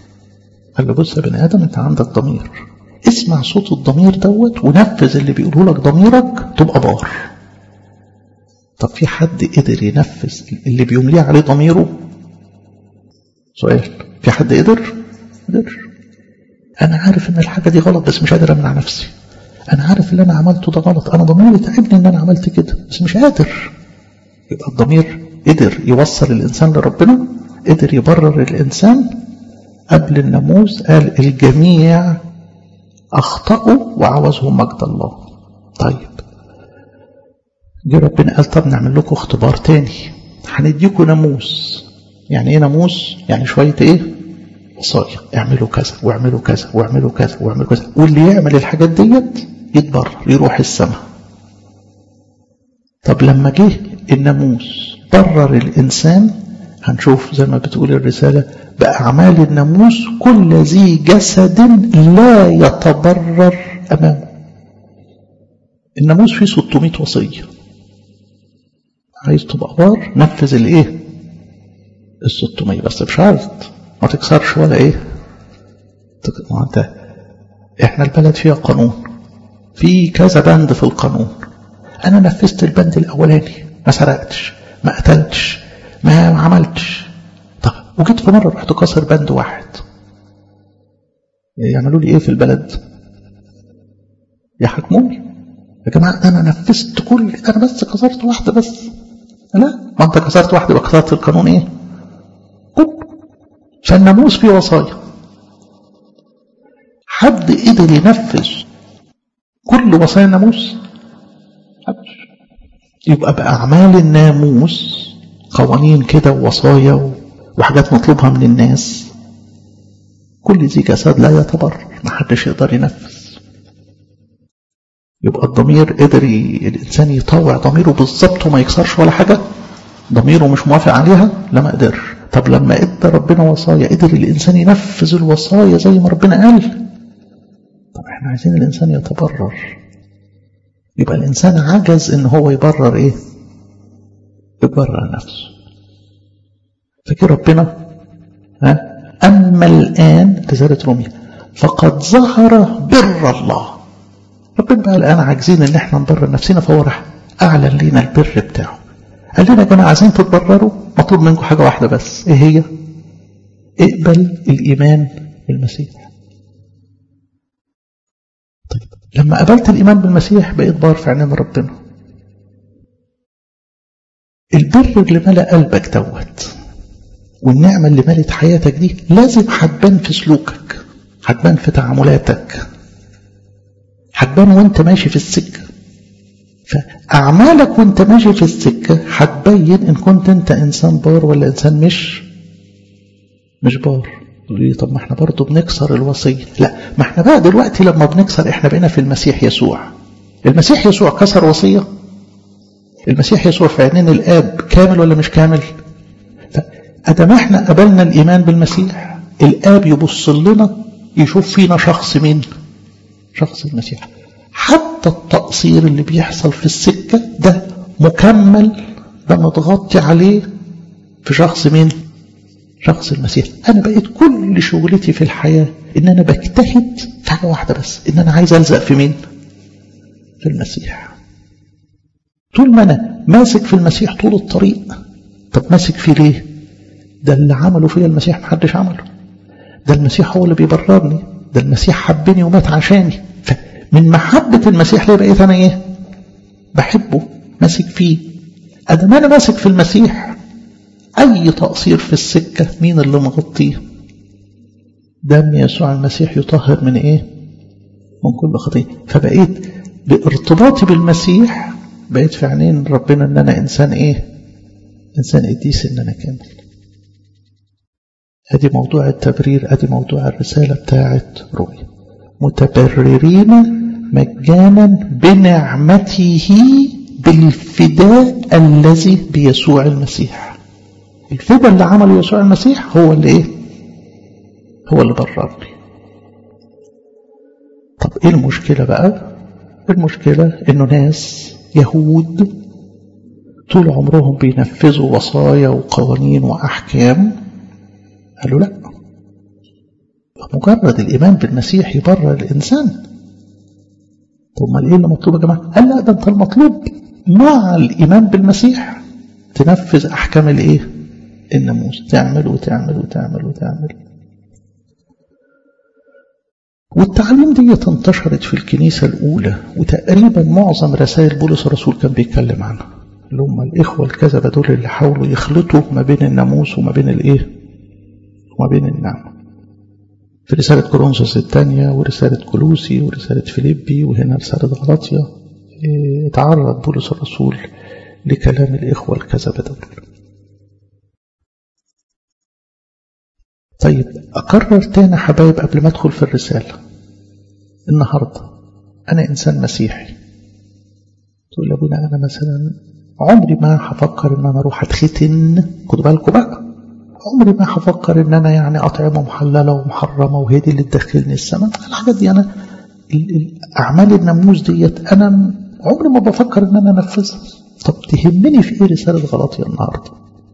قال له بص يا بني ادم انت عندك ضمير اسمع صوت الضمير دوت ونفذ اللي بيقوله لك ضميرك تبقى بار طب في حد قدر ينفذ اللي بيمليه عليه ضميره سؤال في حد قدر قدر انا عارف ان الحاجه دي غلط بس مش قادر امنع نفسي انا عارف اللي انا عملته ده غلط انا ضميري تعبني ان انا عملت كده بس مش قادر يبقى الضمير قدر يوصل الانسان لربنا قدر يبرر الانسان قبل الناموس قال الجميع اخطاوا وعوزهم مجد الله طيب جه ربنا قال طب نعمل لكم اختبار تاني هنديكم ناموس يعني ايه ناموس يعني شويه ايه وصايا اعملوا كذا واعملوا كذا واعملوا كذا واعملوا كذا واللي يعمل الحاجات ديت يتبرر يروح السماء طب لما جه الناموس برر الانسان هنشوف زي ما بتقول الرسالة بأعمال الناموس كل ذي جسد لا يتبرر أمامه الناموس فيه 600 وصية عايز تبقى بار نفذ الايه ال 600 بس بشرط ما تكسرش ولا ايه ما انت احنا البلد فيها قانون في كذا بند في القانون انا نفذت البند الاولاني ما سرقتش ما قتلتش ما عملتش طب وجيت في مره رحت كسر بند واحد يعملوا لي ايه في البلد يحكموني يا جماعه انا نفذت كل انا بس كسرت واحده بس لا ما انت كسرت واحده يبقى كسرت القانون ايه كله فالناموس فيه وصايا حد قدر ينفذ كل وصايا الناموس يبقى بأعمال الناموس قوانين كده ووصايا وحاجات مطلوبها من الناس كل ذي جسد لا يتبرر ما حدش يقدر ينفذ يبقى الضمير قدر ي... الإنسان يطوع ضميره بالظبط وما يكسرش ولا حاجة ضميره مش موافق عليها لا ما قدرش طب لما ادى ربنا وصايا قدر الإنسان ينفذ الوصايا زي ما ربنا قال طب احنا عايزين الإنسان يتبرر يبقى الإنسان عجز إن هو يبرر إيه يبرر نفسه فكر ربنا ها أما الآن رسالة روميا فقد ظهر بر الله ربنا بقى الآن عاجزين إن احنا نبرر نفسنا فهو راح أعلن لنا البر بتاعه قال لنا يا جماعة عايزين تتبرروا مطلوب منكم حاجة واحدة بس إيه هي؟ اقبل الإيمان بالمسيح طيب لما قبلت الإيمان بالمسيح بقيت بار في عينين ربنا البر اللي ملأ قلبك دوت والنعمة اللي ملت حياتك دي لازم هتبان في سلوكك هتبان في تعاملاتك هتبان وانت ماشي في السكة فأعمالك وانت ماشي في السكة هتبين إن كنت انت إنسان بار ولا إنسان مش مش بار ليه طب ما احنا برضه بنكسر الوصية لا ما احنا بقى دلوقتي لما بنكسر احنا بقينا في المسيح يسوع المسيح يسوع كسر وصية المسيح يسوع في عينين الآب كامل ولا مش كامل فأدام احنا قبلنا الإيمان بالمسيح الآب يبص لنا يشوف فينا شخص مين شخص المسيح حتى التقصير اللي بيحصل في السكة ده مكمل ده متغطي عليه في شخص مين شخص المسيح أنا بقيت كل شغلتي في الحياة إن أنا بجتهد في حاجة واحدة بس إن أنا عايز ألزق في مين في المسيح طول ما أنا ماسك في المسيح طول الطريق طب ماسك فيه ليه ده اللي عمله فيا المسيح محدش عمله ده المسيح هو اللي بيبررني ده المسيح حبني ومات عشاني فمن محبة المسيح ليه بقيت أنا إيه بحبه ماسك فيه أدام أنا ماسك في المسيح أي تقصير في السكة مين اللي مغطيه دم يسوع المسيح يطهر من إيه من كل خطية فبقيت بارتباطي بالمسيح بقيت في عينين ربنا ان انا انسان ايه انسان قديس ان انا كامل ادي موضوع التبرير ادي موضوع الرسالة بتاعت رؤيا متبررين مجانا بنعمته بالفداء الذي بيسوع المسيح الفداء اللي عمله يسوع المسيح هو اللي ايه هو اللي بررني طب ايه المشكلة بقى المشكلة انه ناس يهود طول عمرهم بينفذوا وصايا وقوانين وأحكام قالوا لا مجرد الإيمان بالمسيح يبرر الإنسان طب ما إيه اللي مطلوب يا جماعة قال لا ده أنت المطلوب مع الإيمان بالمسيح تنفذ أحكام الإيه الناموس تعمل وتعمل وتعمل وتعمل والتعليم دي انتشرت في الكنيسة الأولى وتقريبا معظم رسائل بولس الرسول كان بيتكلم عنها اللي هم الإخوة الكذبة دول اللي حاولوا يخلطوا ما بين الناموس وما بين الإيه وما بين النعمة في رسالة كورنثوس الثانية ورسالة كولوسي ورسالة فيليبي وهنا رسالة غلاطيا اتعرض بولس الرسول لكلام الإخوة الكذبة دول طيب أكرر تاني حبايب قبل ما أدخل في الرسالة النهاردة أنا إنسان مسيحي تقول لأبونا أنا مثلا عمري ما هفكر إن أنا أروح أتختن خدوا بالكم بقى عمري ما هفكر إن أنا يعني أطعمة محللة ومحرمة وهي دي اللي تدخلني السماء الحاجات دي أنا أعمال الناموس ديت أنا عمري ما بفكر إن أنا أنفذها طب تهمني في إيه رسالة غلطية النهارده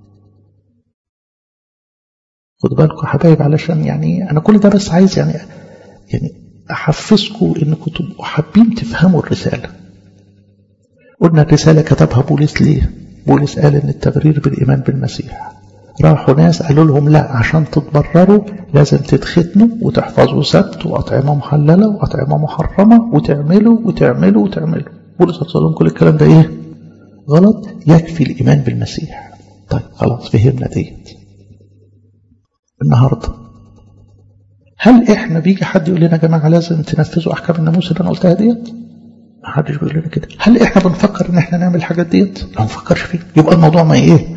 خدوا بالكم يا حبايب علشان يعني انا كل ده بس عايز يعني يعني احفزكم انكم تبقوا حابين تفهموا الرساله قلنا الرساله كتبها بولس ليه بولس قال ان التبرير بالايمان بالمسيح راحوا ناس قالوا لهم لا عشان تتبرروا لازم تتختنوا وتحفظوا سبت واطعمه محلله واطعمه محرمه وتعملوا وتعملوا وتعملوا بولس قال لهم كل الكلام ده ايه غلط يكفي الايمان بالمسيح طيب خلاص فهمنا ديت النهارده هل احنا بيجي حد يقول لنا يا جماعه لازم تنفذوا احكام الناموس اللي انا قلتها ديت؟ ما حدش بيقول لنا كده هل احنا بنفكر ان احنا نعمل الحاجات ديت؟ ما بنفكرش فيه يبقى الموضوع ما ايه؟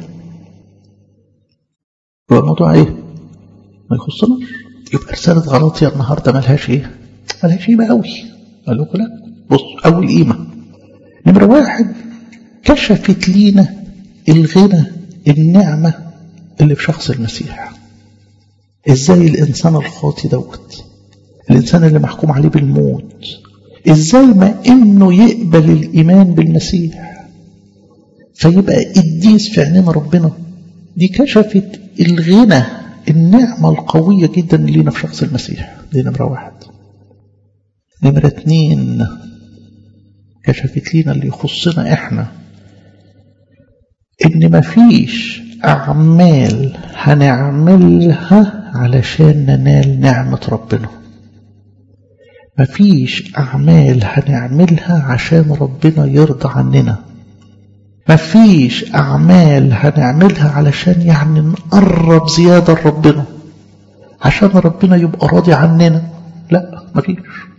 يبقى الموضوع ايه؟ ما يخصناش يبقى رساله غلطيه النهارده ملهاش ايه؟ ملهاش قيمه قوي قال لكم لا بص اول قيمه نمره واحد كشفت لينا الغنى النعمه اللي في شخص المسيح ازاي الانسان الخاطي دوت الانسان اللي محكوم عليه بالموت ازاي ما انه يقبل الايمان بالمسيح فيبقى قديس في عينين ربنا دي كشفت الغنى النعمة القوية جدا اللي لينا في شخص المسيح دي نمرة واحد نمرة اتنين كشفت لينا اللي يخصنا احنا ان مفيش اعمال هنعملها علشان ننال نعمة ربنا مفيش أعمال هنعملها عشان ربنا يرضى عننا مفيش أعمال هنعملها علشان يعني نقرب زيادة لربنا عشان ربنا يبقى راضي عننا لا مفيش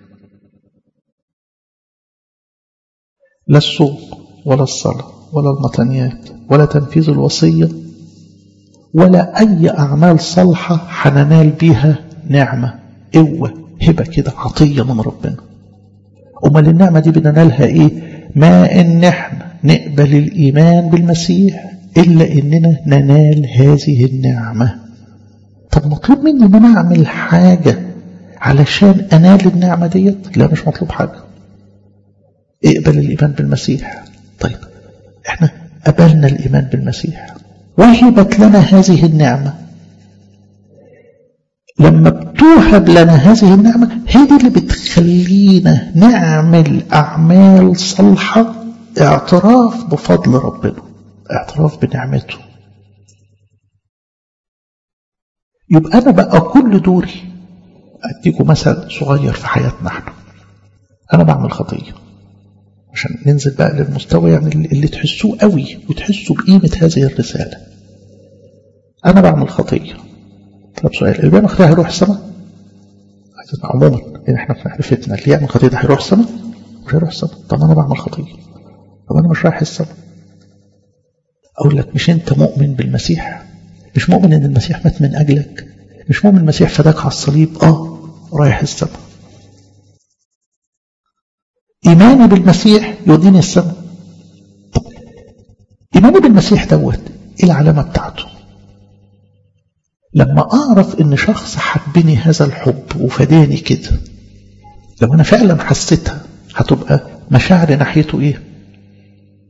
لا الصوم ولا الصلاة ولا المطنيات ولا تنفيذ الوصية ولا أي أعمال صالحة حننال بيها نعمة قوة هبة كده عطية من ربنا أمال النعمة دي بننالها إيه ما إن إحنا نقبل الإيمان بالمسيح إلا إننا ننال هذه النعمة طب مطلوب مني إن أنا أعمل حاجة علشان أنال النعمة ديت لا مش مطلوب حاجة اقبل الإيمان بالمسيح طيب إحنا قبلنا الإيمان بالمسيح وهبت لنا هذه النعمة لما بتوهب لنا هذه النعمة هي دي اللي بتخلينا نعمل أعمال صالحة اعتراف بفضل ربنا اعتراف بنعمته يبقى أنا بقى كل دوري أديكم مثل صغير في حياتنا احنا أنا بعمل خطية عشان ننزل بقى للمستوى يعني اللي تحسوه قوي وتحسوا بقيمة هذه الرسالة أنا بعمل خطية طب سؤال اللي بيعمل خطية هيروح السماء؟ عموما يعني احنا في معرفتنا اللي يعمل خطية ده هيروح السماء؟ مش هيروح السماء طب أنا بعمل خطية طب أنا مش رايح السماء أقول لك مش أنت مؤمن بالمسيح مش مؤمن إن المسيح مات من أجلك مش مؤمن المسيح فداك على الصليب آه رايح السماء إيماني بالمسيح يوديني السماء طب إيماني بالمسيح دوت إيه العلامة بتاعته لما أعرف إن شخص حبني هذا الحب وفداني كده لو أنا فعلا حسيتها هتبقى مشاعري ناحيته إيه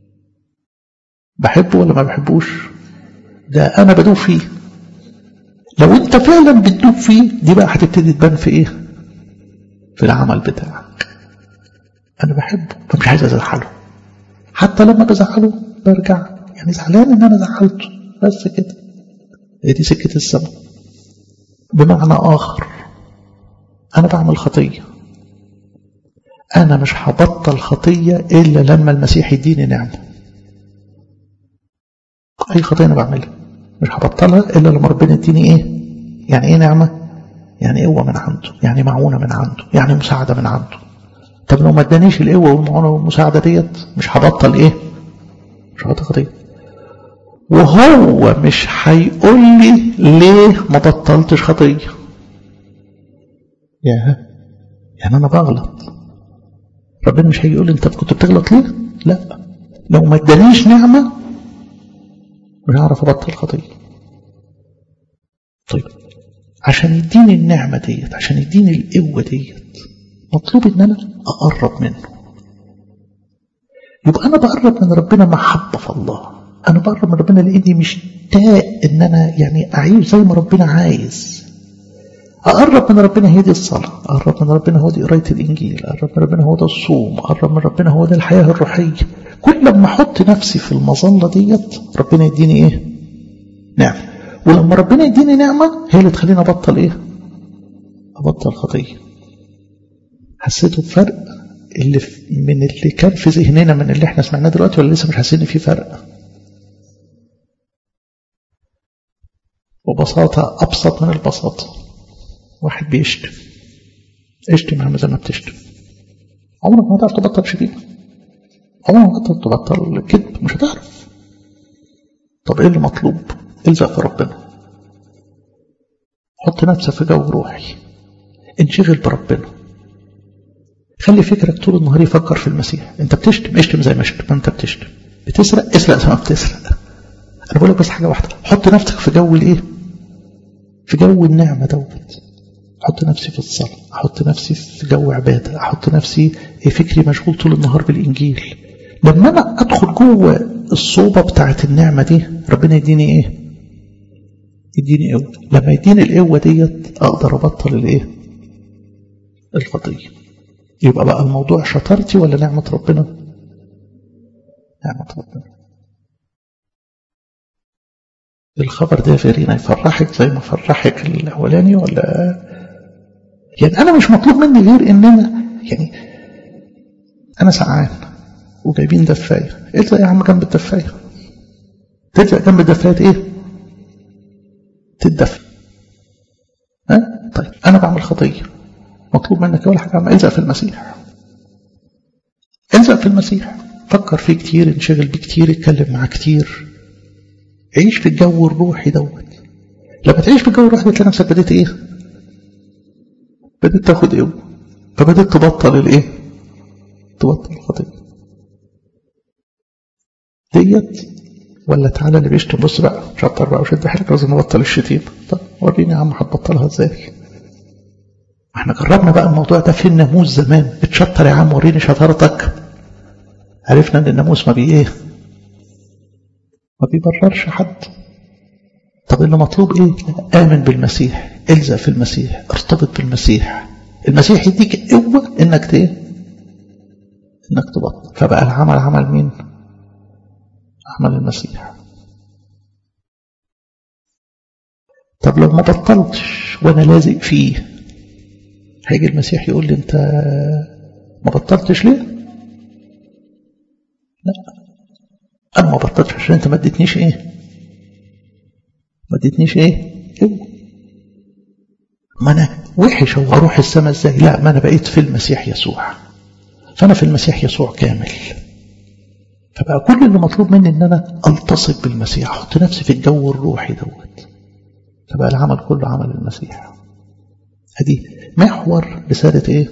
بحبه ولا ما بحبوش ده أنا بدوب فيه لو انت فعلا بتدوب فيه دي بقى هتبتدي تبان في ايه في العمل بتاعك انا بحبه فمش عايز ازعله حتى لما بزعله برجع يعني زعلان ان انا زعلته بس كده هي دي سكة السماء بمعنى آخر أنا بعمل خطية أنا مش هبطل خطية إلا لما المسيح يديني نعمة أي خطية أنا بعملها مش هبطلها إلا لما ربنا يديني إيه يعني إيه نعمة يعني قوة من عنده يعني معونة من عنده يعني مساعدة من عنده طب لو ما ادانيش القوة والمعونة والمساعدة ديت مش هبطل إيه مش هبطل خطية وهو مش هيقول لي ليه ما بطلتش خطية يا يعني أنا بغلط ربنا مش هيقول لي أنت كنت بتغلط ليه لا لو ما ادانيش نعمة مش هعرف أبطل خطية طيب عشان يديني النعمة ديت عشان يديني القوة ديت مطلوب ان انا اقرب منه يبقى انا بقرب من ربنا محبة في الله انا بقرب من ربنا لاني مشتاق ان انا يعني اعيش زي ما ربنا عايز اقرب من ربنا هي دي الصلاة اقرب من ربنا هو دي قراية الانجيل اقرب من ربنا هو ده الصوم اقرب من ربنا هو ده الحياة الروحية كل لما احط نفسي في المظلة ديت ربنا يديني ايه نعمة ولما ربنا يديني نعمة هي اللي تخليني ابطل ايه ابطل خطية حسيتوا بفرق اللي من اللي كان في ذهننا من اللي احنا سمعناه دلوقتي ولا لسه مش حاسين في فرق وبساطة أبسط من البساطة واحد بيشتم اشتم عم زي ما بتشتم عمرك ما هتعرف تبطل شتيمة عمرك ما هتعرف تبطل كذب مش هتعرف طب ايه اللي مطلوب الزق في ربنا حط نفسك في جو روحي انشغل بربنا خلي فكرك طول النهار يفكر في المسيح انت بتشتم اشتم زي ما اشتم ما انت بتشتم بتسرق اسرق زي ما بتسرق انا بقول لك بس حاجه واحده حط نفسك في جو الايه في جو النعمه دوت احط نفسي في الصلاه احط نفسي في جو عباده احط نفسي فكري مشغول طول النهار بالانجيل لما انا ادخل جوه الصوبه بتاعت النعمه دي ربنا يديني ايه يديني قوه لما يديني القوه ديت اقدر ابطل الايه الخطيه يبقى بقى الموضوع شطارتي ولا نعمة ربنا نعمة ربنا الخبر ده فيرينا يفرحك زي ما فرحك الأولاني ولا يعني أنا مش مطلوب مني غير إن أنا يعني أنا سعان وجايبين دفاية إلزق يا عم جنب الدفاية تلزق جنب الدفاية إيه تدفي ها طيب أنا بعمل خطية مطلوب منك ولا حاجة عم الزق في المسيح الزق في المسيح فكر فيه كتير انشغل بيه كتير اتكلم معاه كتير عيش في الجو الروحي دوت لما تعيش في الجو الروحي تلاقي نفسك بديت ايه بديت تاخد ايه فبديت تبطل الايه تبطل الخطيه ديت ولا تعالى اللي بيشتم بص بقى شطر بقى وشد حيلك لازم نبطل الشتيمه طب وريني يا عم هتبطلها ازاي احنا جربنا بقى الموضوع ده في الناموس زمان اتشطر يا عم وريني شطارتك عرفنا ان الناموس ما بي ايه ما بيبررش حد طب اللي مطلوب ايه امن بالمسيح الزق في المسيح ارتبط بالمسيح المسيح يديك قوة انك ايه انك تبطل فبقى العمل عمل مين عمل المسيح طب لو ما بطلتش وانا لازق فيه هيجي المسيح يقول لي انت ما بطلتش ليه لا انا ما بطلتش عشان انت ما اديتنيش ايه ما اديتنيش ايه قوه ما انا وحش هو اروح السماء ازاي لا ما انا بقيت في المسيح يسوع فانا في المسيح يسوع كامل فبقى كل اللي مطلوب مني ان انا التصق بالمسيح احط نفسي في الجو الروحي دوت فبقى العمل كله عمل المسيح ادي محور رسالة ايه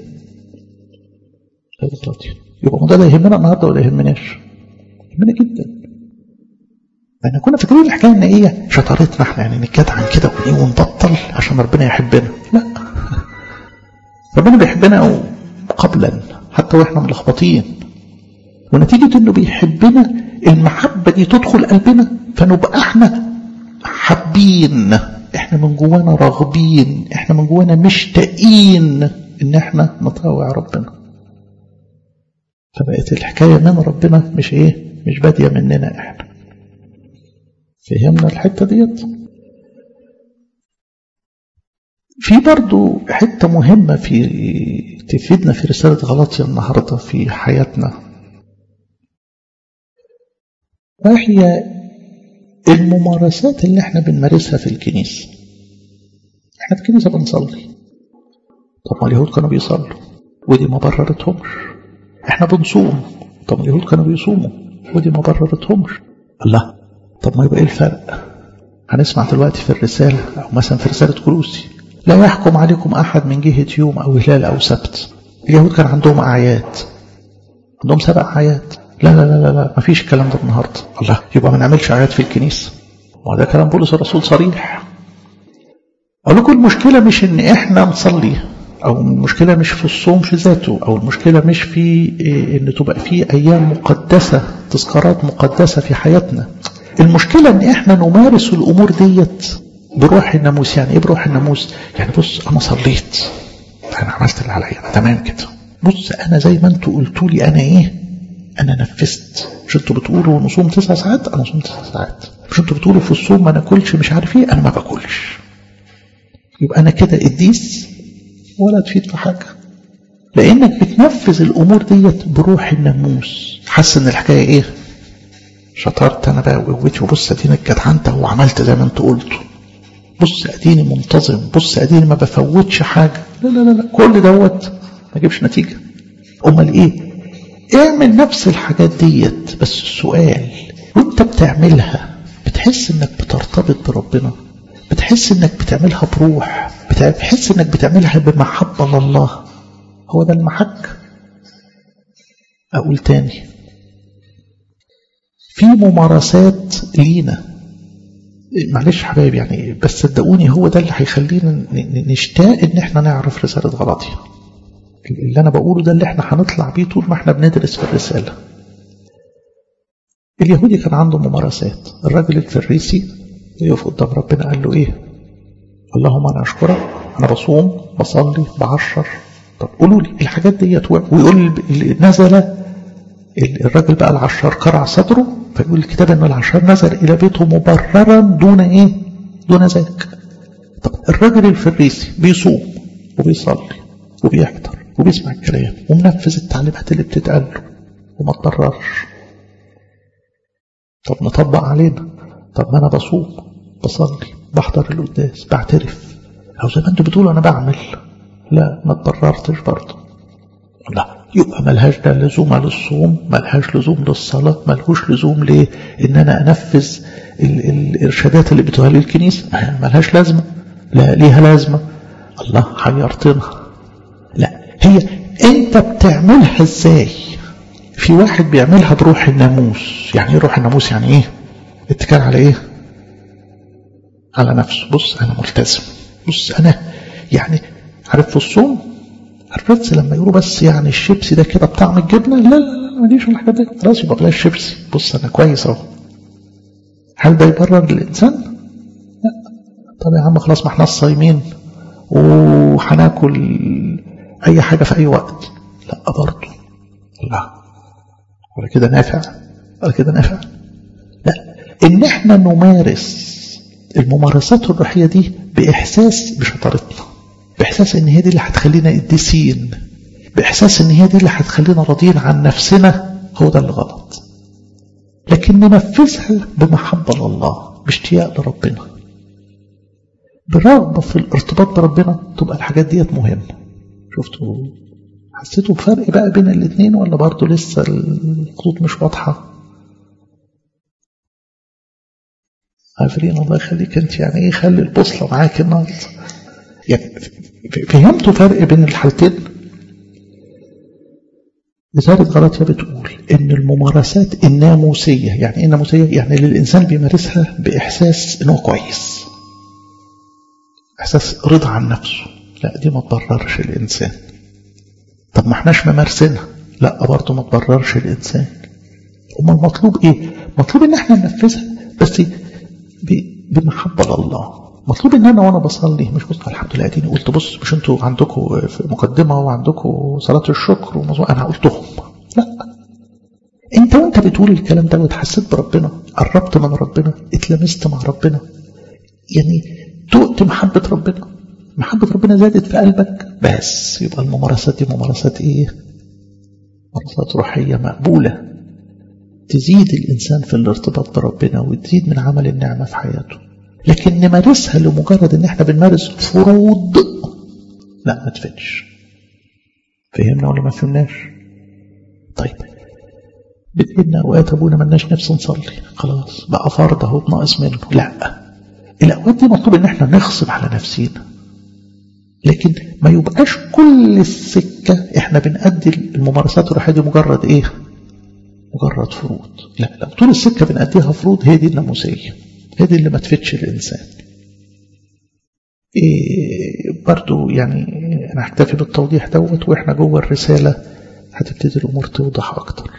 الغلاطي يبقى ده لا يهمنا النهارده ولا يهمناش يهمنا جدا لان كنا فاكرين الحكايه ان ايه شطارتنا احنا يعني نتجدعن كده ونبطل عشان ربنا يحبنا لا ربنا بيحبنا قبلا حتى واحنا ملخبطين ونتيجة انه بيحبنا المحبة دي تدخل قلبنا فنبقى احنا حابين احنا من جوانا راغبين احنا من جوانا مشتاقين ان احنا نطاوع ربنا فبقت الحكاية من ربنا مش ايه مش بادية مننا احنا فهمنا الحتة ديت في برضو حتة مهمة في تفيدنا في رسالة غلطية النهاردة في حياتنا وهي الممارسات اللي احنا بنمارسها في الكنيسة احنا في الكنيسة بنصلي طب ما اليهود كانوا بيصلوا ودي ما بررتهمش احنا بنصوم طب اليهود كانوا بيصوموا ودي ما بررتهمش الله طب ما يبقى ايه الفرق هنسمع دلوقتي في الرسالة او مثلا في رسالة كلوسي لا يحكم عليكم احد من جهة يوم او هلال او سبت اليهود كان عندهم اعياد عندهم سبع اعياد لا لا لا لا, لا. ما فيش الكلام ده النهارده الله يبقى ما نعملش اعياد في الكنيسه وده كلام بولس الرسول صريح اقول لكم المشكله مش ان احنا نصلي او المشكله مش في الصوم في ذاته او المشكله مش في ان تبقى في ايام مقدسه تذكارات مقدسه في حياتنا المشكله ان احنا نمارس الامور ديت بروح الناموس يعني ايه بروح الناموس يعني بص انا صليت انا عملت اللي عليا انا تمام كده بص انا زي ما انتوا قلتوا لي انا ايه انا نفذت مش انتوا بتقولوا نصوم تسع ساعات انا صوم تسع ساعات مش انتوا بتقولوا في الصوم ما ناكلش مش عارف ايه انا ما باكلش يبقى انا كده قديس ولا تفيد في حاجه لانك بتنفذ الامور ديت بروح الناموس حاسس ان الحكايه ايه شطرت انا بقى وقوتي وبص اديني اتجدعنت وعملت زي ما انتوا قلتوا بص اديني منتظم بص اديني ما بفوتش حاجه لا لا لا, لا. كل دوت ما يجيبش نتيجه امال ايه اعمل نفس الحاجات ديت بس السؤال وانت بتعملها بتحس انك بترتبط بربنا بتحس انك بتعملها بروح بتحس انك بتعملها بمحبة لله هو ده المحك اقول تاني في ممارسات لينا معلش حبايب يعني بس صدقوني هو ده اللي هيخلينا نشتاق ان احنا نعرف رسالة غلطية اللي انا بقوله ده اللي احنا هنطلع بيه طول ما احنا بندرس في الرسالة اليهودي كان عنده ممارسات الراجل الفريسي يقف قدام ربنا قال له ايه اللهم انا اشكرك انا بصوم بصلي بعشر طب قولوا لي الحاجات ديت ويقول نزل الراجل بقى العشار قرع صدره فيقول الكتاب ان العشار نزل الى بيته مبررا دون ايه دون ذاك طب الراجل الفريسي بيصوم وبيصلي وبيحضر وبيسمع الكلام ومنفذ التعليمات اللي بتتقال له وما تضررش طب نطبق علينا طب ما انا بصوم بصلي بحضر القداس بعترف او زي ما انتوا بتقولوا انا بعمل لا ما اتضررتش برضه لا يبقى ملهاش ده لزوم للصوم ملهاش لزوم للصلاة ملهوش لزوم ليه ان انا انفذ ال ال الارشادات اللي بتقولها لي الكنيسة ملهاش لازمة لا ليها لازمة الله حيرتنا لا هي انت بتعملها ازاي في واحد بيعملها بروح الناموس يعني ايه روح الناموس يعني ايه اتكال على ايه على نفسه بص انا ملتزم بص انا يعني عارف في الصوم عارف بس لما يقولوا بس يعني الشيبسي ده كده بطعم الجبنه لا لا لا ماليش الحاجات دي خلاص يبقى بلاش شيبسي بص انا كويس اهو هل ده يبرر للانسان؟ لا طب يا عم خلاص ما احنا الصايمين وهناكل اي حاجه في اي وقت لا برضه لا ولا كده نافع ولا كده نافع لا ان احنا نمارس الممارسات الروحيه دي باحساس بشطارتنا باحساس ان هي دي اللي هتخلينا قديسين باحساس ان هي دي اللي هتخلينا راضيين عن نفسنا هو ده اللي غلط لكن ننفذها بمحبه لله باشتياق لربنا برغبه في الارتباط بربنا تبقى الحاجات ديت مهمه شفتوا حسيتوا بفرق بقى بين الاثنين ولا برضه لسه الخطوط مش واضحه عارفين الله يخليك انت يعني ايه خلي البوصله معاك النهارده يعني فهمتوا فرق بين الحالتين رسالة غلطية بتقول إن الممارسات الناموسية يعني إيه الناموسية؟ يعني اللي الإنسان بيمارسها بإحساس إنه كويس إحساس رضا عن نفسه لا دي ما تضررش الإنسان طب ما احناش ممارسينها لا برضه ما تضررش الإنسان أما المطلوب إيه؟ مطلوب إن احنا ننفذها بس بمحبة لله مطلوب ان انا وانا بصلي مش بص الحمد لله اديني قلت بص مش انتوا عندكم في مقدمه وعندكم صلاه الشكر ومزوع انا قلتهم لا انت وانت بتقول الكلام ده وتحسيت بربنا قربت من ربنا اتلمست مع ربنا يعني دقت محبه ربنا محبه ربنا زادت في قلبك بس يبقى الممارسات دي ممارسات ايه ممارسات روحيه مقبوله تزيد الانسان في الارتباط بربنا وتزيد من عمل النعمه في حياته لكن نمارسها لمجرد ان احنا بنمارس فروض لا ما تفيدش فهمنا ولا ما فهمناش طيب بتقلنا اوقات ابونا ملناش نفس نصلي خلاص بقى فرض اهو ناقص منه لا الاوقات دي مطلوب ان احنا نغصب على نفسينا لكن ما يبقاش كل السكه احنا بنأدي الممارسات الروحيه دي مجرد ايه مجرد فروض لا لا طول السكه بنأديها فروض هي دي الناموسيه هي دي اللي ما تفيدش الإنسان إيه برضو يعني أنا هكتفي بالتوضيح دوت وإحنا جوه الرسالة هتبتدي الأمور توضح أكتر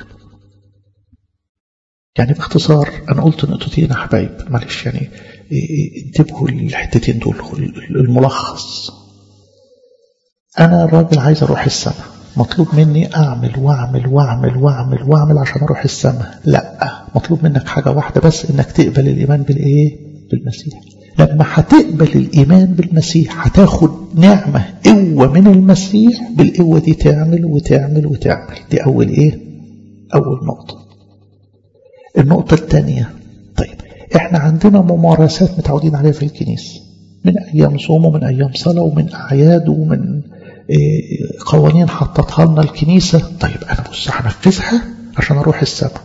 يعني باختصار أنا قلت نقطتين يا حبايب معلش يعني إيه انتبهوا الحتتين دول الملخص أنا راجل عايز أروح السماء مطلوب مني أعمل وأعمل وأعمل وأعمل وأعمل عشان أروح السماء لا مطلوب منك حاجة واحدة بس إنك تقبل الإيمان بالإيه بالمسيح لما هتقبل الإيمان بالمسيح هتاخد نعمة قوة من المسيح بالقوة دي تعمل وتعمل وتعمل دي أول إيه أول نقطة النقطة الثانية طيب إحنا عندنا ممارسات متعودين عليها في الكنيسة من أيام صوم ومن أيام صلاة ومن أعياد ومن قوانين حطتها لنا الكنيسة طيب أنا بص هنفذها عشان أروح السماء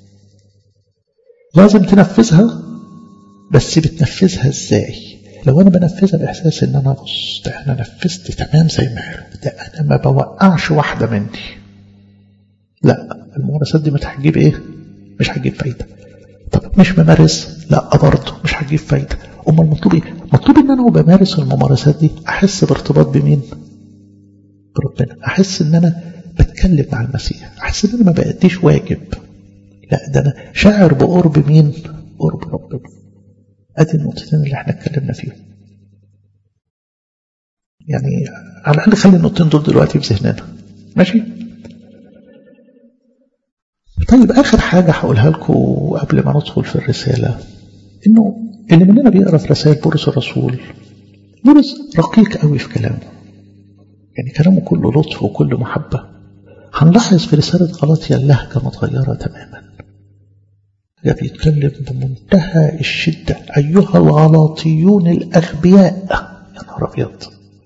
لازم تنفذها بس بتنفذها ازاي لو انا بنفذها باحساس ان انا بص ده انا نفذت تمام زي ما ده انا ما بوقعش واحده مني لا الممارسات دي مش هتجيب ايه مش هتجيب فايده طب مش ممارس لا برضه مش هتجيب فايده امال المطلوب ايه مطلوب ان انا وبمارس الممارسات دي احس بارتباط بمين بربنا احس ان انا بتكلم مع المسيح احس ان انا ما بأديش واجب لا ده انا شاعر بقرب مين قرب ربنا ادي النقطتين اللي احنا اتكلمنا فيهم يعني على الاقل خلي النقطتين دول دلوقتي في ذهننا ماشي طيب اخر حاجه هقولها لكم قبل ما ندخل في الرساله انه اللي مننا بيقرا في رسائل بولس الرسول بولس رقيق قوي في كلامه يعني كلامه كله لطف وكله محبه هنلاحظ في رساله غلطيا اللهجه متغيره تماما بيتكلم بمنتهى الشدة أيها الغلاطيون الأغبياء يا نهار أبيض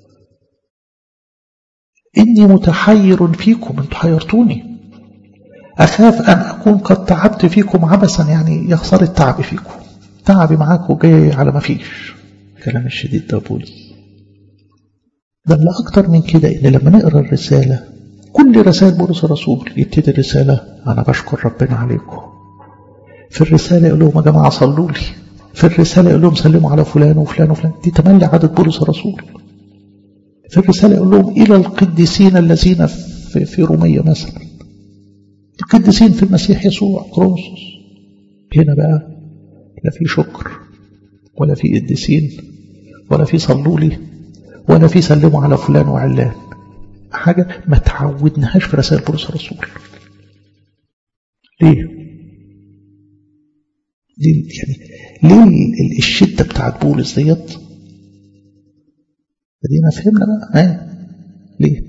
إني متحير فيكم أنتم حيرتوني أخاف أن أكون قد تعبت فيكم عبثا يعني يخسر التعب فيكم تعبي معاكم جاي على ما فيش كلام الشديد ده بولس ده اللي أكتر من كده إن لما نقرأ الرسالة كل رسائل بولس الرسول يبتدي الرسالة أنا بشكر ربنا عليكم في الرسالة يقول لهم يا جماعة صلوا لي في الرسالة يقول لهم سلموا على فلان وفلان وفلان دي تملي عدد بولس الرسول في الرسالة يقول لهم إلى القديسين الذين في, في رومية مثلا القديسين في المسيح يسوع كرونسوس هنا بقى لا في شكر ولا في قديسين ولا في صلوا لي ولا في سلموا على فلان وعلان حاجة ما تعودناهاش في رسائل بولس الرسول ليه؟ ليه يعني ليه الشدة بتاعت بولس ديت ادينا فهمنا بقى ها ليه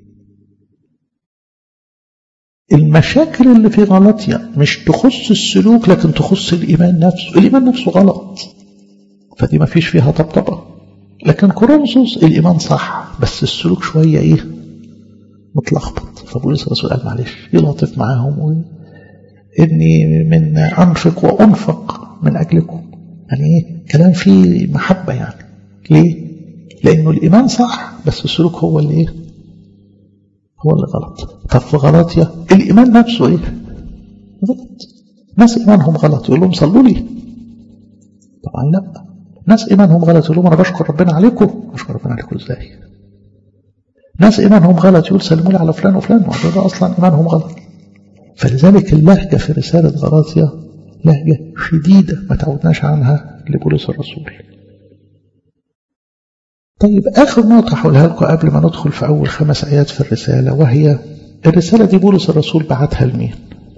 المشاكل اللي في غلطيا مش تخص السلوك لكن تخص الإيمان نفسه الإيمان نفسه غلط فدي ما فيش فيها طبطبة لكن كورنثوس الإيمان صح بس السلوك شوية إيه متلخبط فبولس الرسول قال معلش يلطف معاهم و... إني من أنفق وأنفق من أجلكم يعني إيه كلام فيه محبة يعني ليه لأنه الإيمان صح بس السلوك هو اللي إيه هو اللي غلط طب في غلطية الإيمان نفسه إيه غلط ناس إيمانهم غلط يقول لهم صلوا لي طبعا لا ناس إيمانهم غلط يقول لهم أنا بشكر ربنا عليكم بشكر ربنا عليكم إزاي ناس إيمانهم غلط يقول سلموا لي على فلان وفلان وده أصلا إيمانهم غلط فلذلك اللهجة في رسالة غلاطيا لهجة شديدة ما تعودناش عنها لبولس الرسول طيب آخر نقطة هقولها لكم قبل ما ندخل في أول خمس آيات في الرسالة وهي الرسالة دي بولس الرسول بعتها لمين؟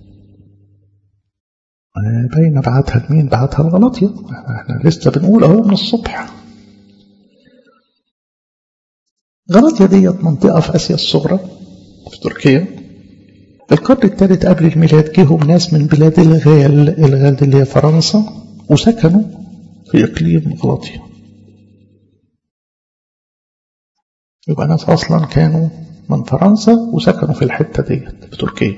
باينة بعتها لمين؟ بعتها لغلطية احنا لسه بنقول أهو من الصبح غلطية ديت منطقة في آسيا الصغرى في تركيا القرن الثالث قبل الميلاد جيهم ناس من بلاد الغال الغال دي اللي هي فرنسا وسكنوا في إقليم غلاطيا يبقى ناس أصلا كانوا من فرنسا وسكنوا في الحتة ديت في تركيا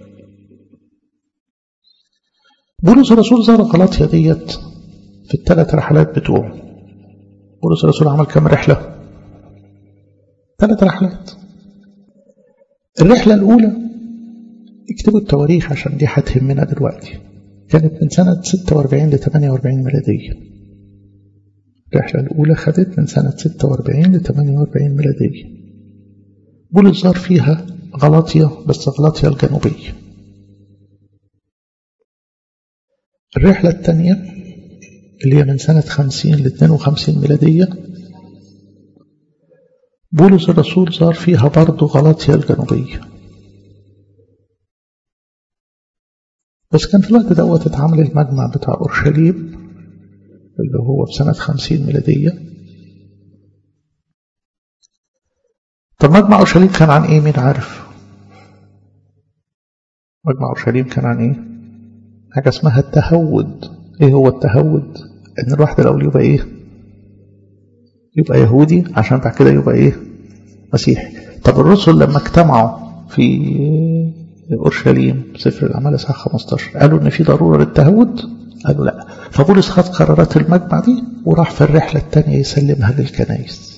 بولس الرسول زار غلاطيا ديت في الثلاث رحلات بتوعه بولس الرسول عمل كام رحلة ثلاث رحلات الرحلة الأولى اكتبوا التواريخ عشان دي هتهمنا دلوقتي كانت من سنة 46 ل 48 ميلادية الرحلة الأولى خدت من سنة 46 ل 48 ميلادية بولس زار فيها غلاطيا بس غلاطيا الجنوبية الرحلة الثانية اللي هي من سنة 50 ل 52 ميلادية بولس الرسول زار فيها برضه غلاطيا الجنوبية بس كان في الوقت دوت اتعمل المجمع بتاع أورشليم اللي هو في سنة 50 ميلادية طب مجمع أورشليم كان عن إيه مين عارف مجمع أورشليم كان عن إيه حاجة اسمها التهود إيه هو التهود إن الواحد الأول يبقى إيه يبقى يهودي عشان بعد كده يبقى إيه مسيحي طب الرسل لما اجتمعوا في أورشليم سفر الأعمال إصحاح 15 قالوا إن في ضرورة للتهود قالوا لا فبولس خد قرارات المجمع دي وراح في الرحلة الثانية يسلمها للكنائس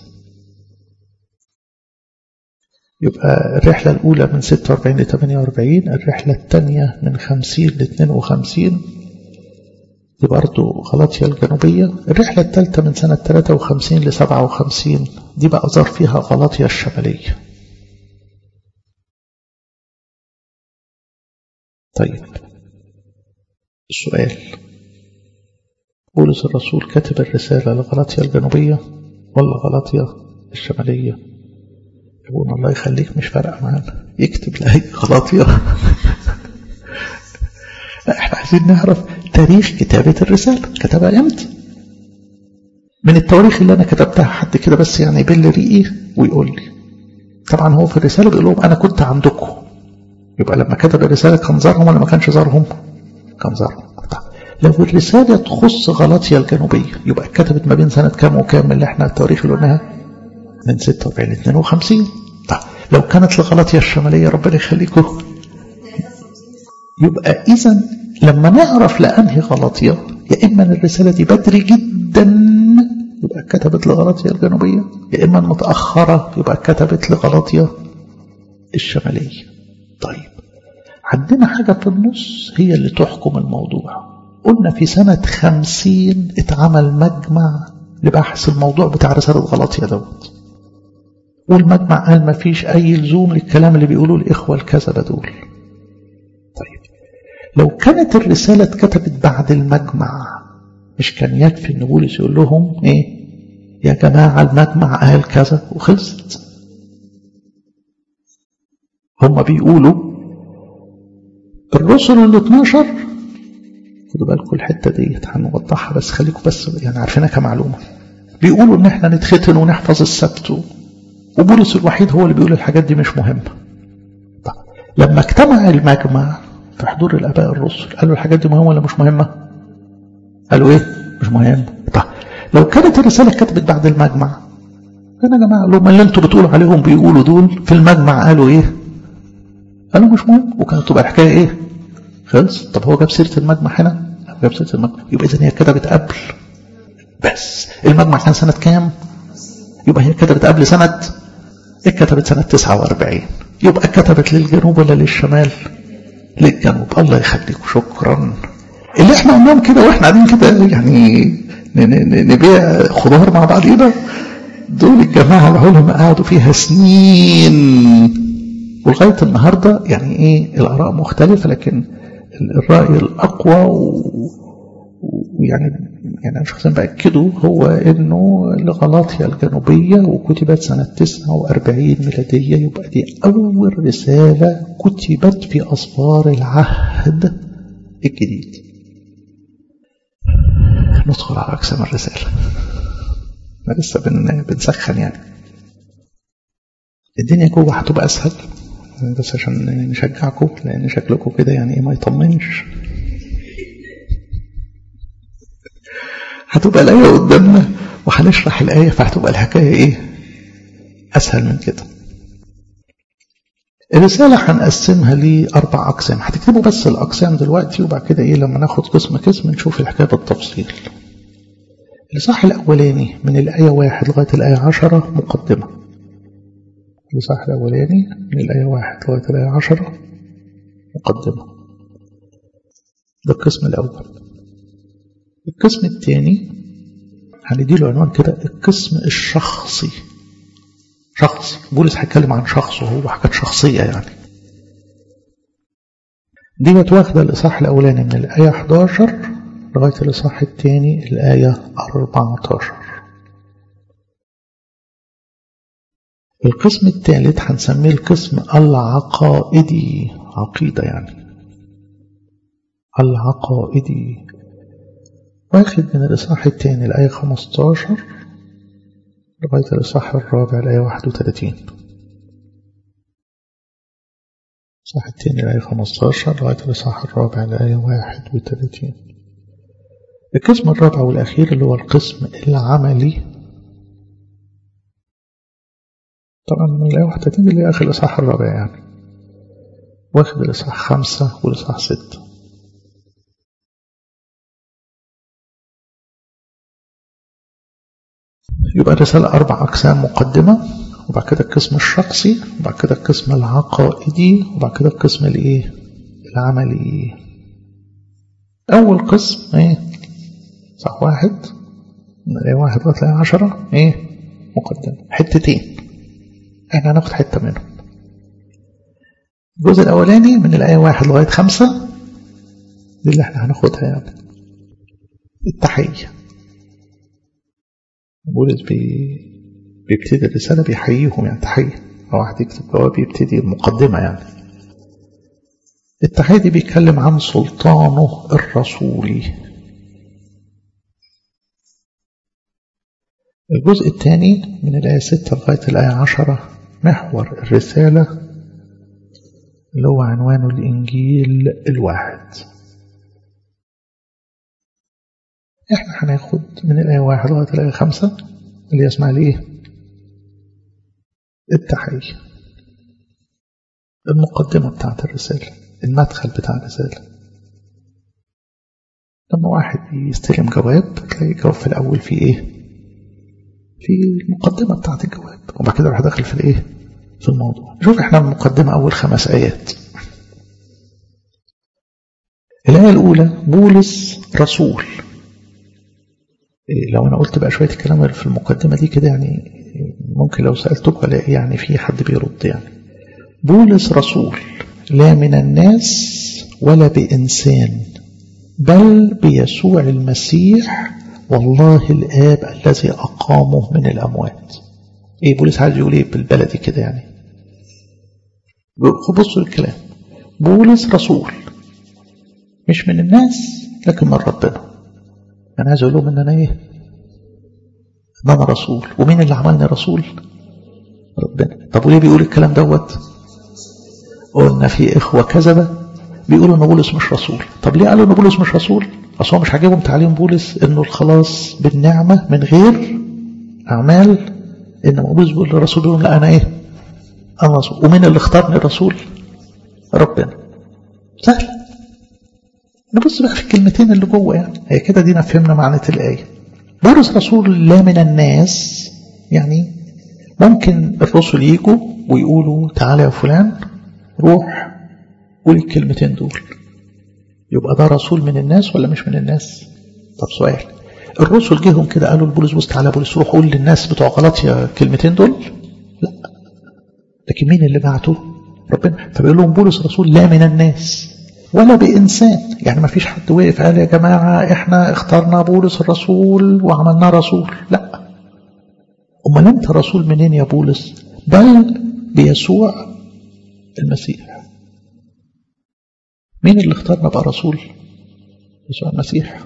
يبقى الرحلة الأولى من 46 ل 48 الرحلة الثانية من 50 ل 52 دي برضه غلاطيا الجنوبية الرحلة الثالثة من سنة 53 ل 57 دي بقى زار فيها غلاطيا الشمالية طيب السؤال بولس الرسول كتب الرسالة لغلاطيا الجنوبية ولا غلاطيا الشمالية يقول الله يخليك مش فارقة معانا يكتب لأي غلاطيا احنا عايزين نعرف تاريخ كتابة الرسالة كتبها امتى من التواريخ اللي انا كتبتها حد كده بس يعني يبل ريقي ويقول لي طبعا هو في الرسالة بيقول لهم انا كنت عندكم يبقى لما كتب الرسالة كان زارهم ولا ما كانش زارهم كان زارهم طيب. لو الرسالة تخص غلاطيا الجنوبية يبقى كتبت ما بين سنة كام وكام من اللي احنا التواريخ اللي قلناها من 46 ل 52 طيب لو كانت لغلاطيا الشمالية ربنا يخليكم يبقى إذا لما نعرف لأنهي غلاطيا يا إما أن الرسالة دي بدري جدا يبقى كتبت لغلاطيا الجنوبية يا إما متأخرة يبقى كتبت لغلاطيا الشمالية طيب عندنا حاجة في النص هي اللي تحكم الموضوع قلنا في سنة خمسين اتعمل مجمع لبحث الموضوع بتاع رسالة غلاطيا دوت والمجمع قال ما فيش أي لزوم للكلام اللي بيقولوا الإخوة الكذبة دول طيب لو كانت الرسالة اتكتبت بعد المجمع مش كان يكفي ان بولس يقول لهم ايه يا جماعة المجمع قال كذا وخلصت هم بيقولوا الرسل ال 12 خدوا بالكم الحتة ديت هنوضحها بس خليكم بس يعني عارفينها كمعلومة بيقولوا ان احنا نتختن ونحفظ السبت وبولس الوحيد هو اللي بيقول الحاجات دي مش مهمة طيب لما اجتمع المجمع في حضور الآباء الرسل قالوا الحاجات دي مهمة ولا مش مهمة قالوا ايه مش مهم طيب لو كانت الرسالة كتبت بعد المجمع كان يا جماعة لهم اللي انتوا بتقولوا عليهم بيقولوا دول في المجمع قالوا ايه قالوا مش مهم وكانت تبقى الحكاية ايه خلص طب هو جاب سيرة المجمع هنا جاب سيرة المجمع يبقى إذا هي كتبت قبل بس المجمع كان سنة كام يبقى هي كتبت قبل سنة كتبت سنة 49 يبقى كتبت للجنوب ولا للشمال للجنوب الله يخليكم شكرا اللي احنا قلناهم كده واحنا قاعدين كده يعني نبيع خضار مع بعضينا دول الجماعة العلماء قعدوا فيها سنين ولغاية النهاردة يعني ايه الآراء مختلفة لكن الرأي الأقوى ويعني يعني أنا شخصيا بأكده هو إنه لغلاطيا الجنوبية وكتبت سنة 49 ميلادية يبقى دي أول رسالة كتبت في أسفار العهد الجديد ندخل على أقسام الرسالة احنا لسه بن... بنسخن يعني الدنيا جوه هتبقى أسهل بس عشان نشجعكم لأن شكلكم كده يعني إيه ما يطمنش هتبقى الآية قدامنا وهنشرح الآية فهتبقى الحكاية إيه أسهل من كده الرسالة هنقسمها لأربع أقسام هتكتبوا بس الأقسام دلوقتي وبعد كده إيه لما ناخد قسم قسم نشوف الحكاية بالتفصيل الإصحاح الأولاني من الآية واحد لغاية الآية عشرة مقدمة الإصحاح الأولاني من الآية واحد لغاية الآية عشرة مقدمة ده القسم الأول القسم الثاني هنديله عنوان كده القسم الشخصي شخص بولس هيتكلم عن شخصه هو حاجات شخصية يعني دي واخدة الإصحاح الأولاني من الآية 11 لغاية الإصحاح الثاني الآية 14 القسم الثالث هنسميه القسم العقائدي عقيدة يعني العقائدي واخد من الإصحاح الثاني الآية 15 لغاية الإصحاح الرابع الآية 31 الإصحاح الثاني الآية 15 لغاية الإصحاح الرابع الآية 31 القسم الرابع والأخير اللي هو القسم العملي طبعا من الآية 31 اللي آخر الإصحاح الرابع يعني واخد الإصحاح خمسة والإصحاح ستة يبقى الرسالة أربع أقسام مقدمة وبعد كده القسم الشخصي وبعد كده القسم العقائدي وبعد كده القسم الإيه العملي أول قسم إيه صح واحد من الآية واحد لغاية الآية عشرة إيه مقدمة حتتين إحنا هناخد حتة منهم الجزء الأولاني من الآية واحد لغاية خمسة دي اللي إحنا هناخدها يعني التحية بولس بي... بيبتدي الرسالة بيحييهم يعني تحية لو واحد يكتب جواب بيبتدي المقدمة يعني التحية دي بيتكلم عن سلطانه الرسولي الجزء الثاني من الآية 6 لغاية الآية 10 محور الرسالة اللي هو عنوانه الإنجيل الواحد احنا هناخد من الآية واحد لغاية الآية خمسة اللي اسمها ليه التحية المقدمة بتاعت الرسالة المدخل بتاع الرسالة لما واحد يستلم جواب تلاقي الجواب في الأول فيه إيه في المقدمة بتاعت الجواب وبعد كده راح داخل في الإيه في الموضوع شوف احنا المقدمة أول خمس آيات الآية الأولى بولس رسول لو انا قلت بقى شويه الكلام في المقدمه دي كده يعني ممكن لو سالتك الاقي يعني في حد بيرد يعني بولس رسول لا من الناس ولا بانسان بل بيسوع المسيح والله الاب الذي اقامه من الاموات ايه بولس عايز يقول ايه بالبلدي كده يعني بصوا الكلام بولس رسول مش من الناس لكن من ربنا أنا عايز أقول لهم إن أنا إيه؟ إن أنا رسول ومين اللي عملني رسول؟ ربنا طب وليه بيقول الكلام دوت؟ قلنا في إخوة كذبة بيقولوا إن بولس مش رسول طب ليه قالوا إن بولس مش رسول؟ أصل هو مش عاجبهم تعليم بولس إنه الخلاص بالنعمة من غير أعمال إنما بولس بيقول للرسول يقول لا أنا إيه؟ أنا رسول ومين اللي اختارني رسول؟ ربنا سهل نبص بقى في الكلمتين اللي جوه يعني هي كده دينا فهمنا معنى الآية بولس رسول لا من الناس يعني ممكن الرسل يجوا ويقولوا تعالى يا فلان روح قول الكلمتين دول يبقى ده رسول من الناس ولا مش من الناس طب سؤال الرسل جيهم كده قالوا لبولس بص تعالى بولس روح قول للناس بتوع غلطيا الكلمتين دول لا لكن مين اللي بعته ربنا فبيقول لهم بولس رسول لا من الناس ولا بإنسان يعني ما فيش حد وقف قال يا جماعة احنا اخترنا بولس الرسول وعملناه رسول لا أمال أنت رسول منين يا بولس بل بيسوع المسيح مين اللي اختارنا بقى رسول يسوع المسيح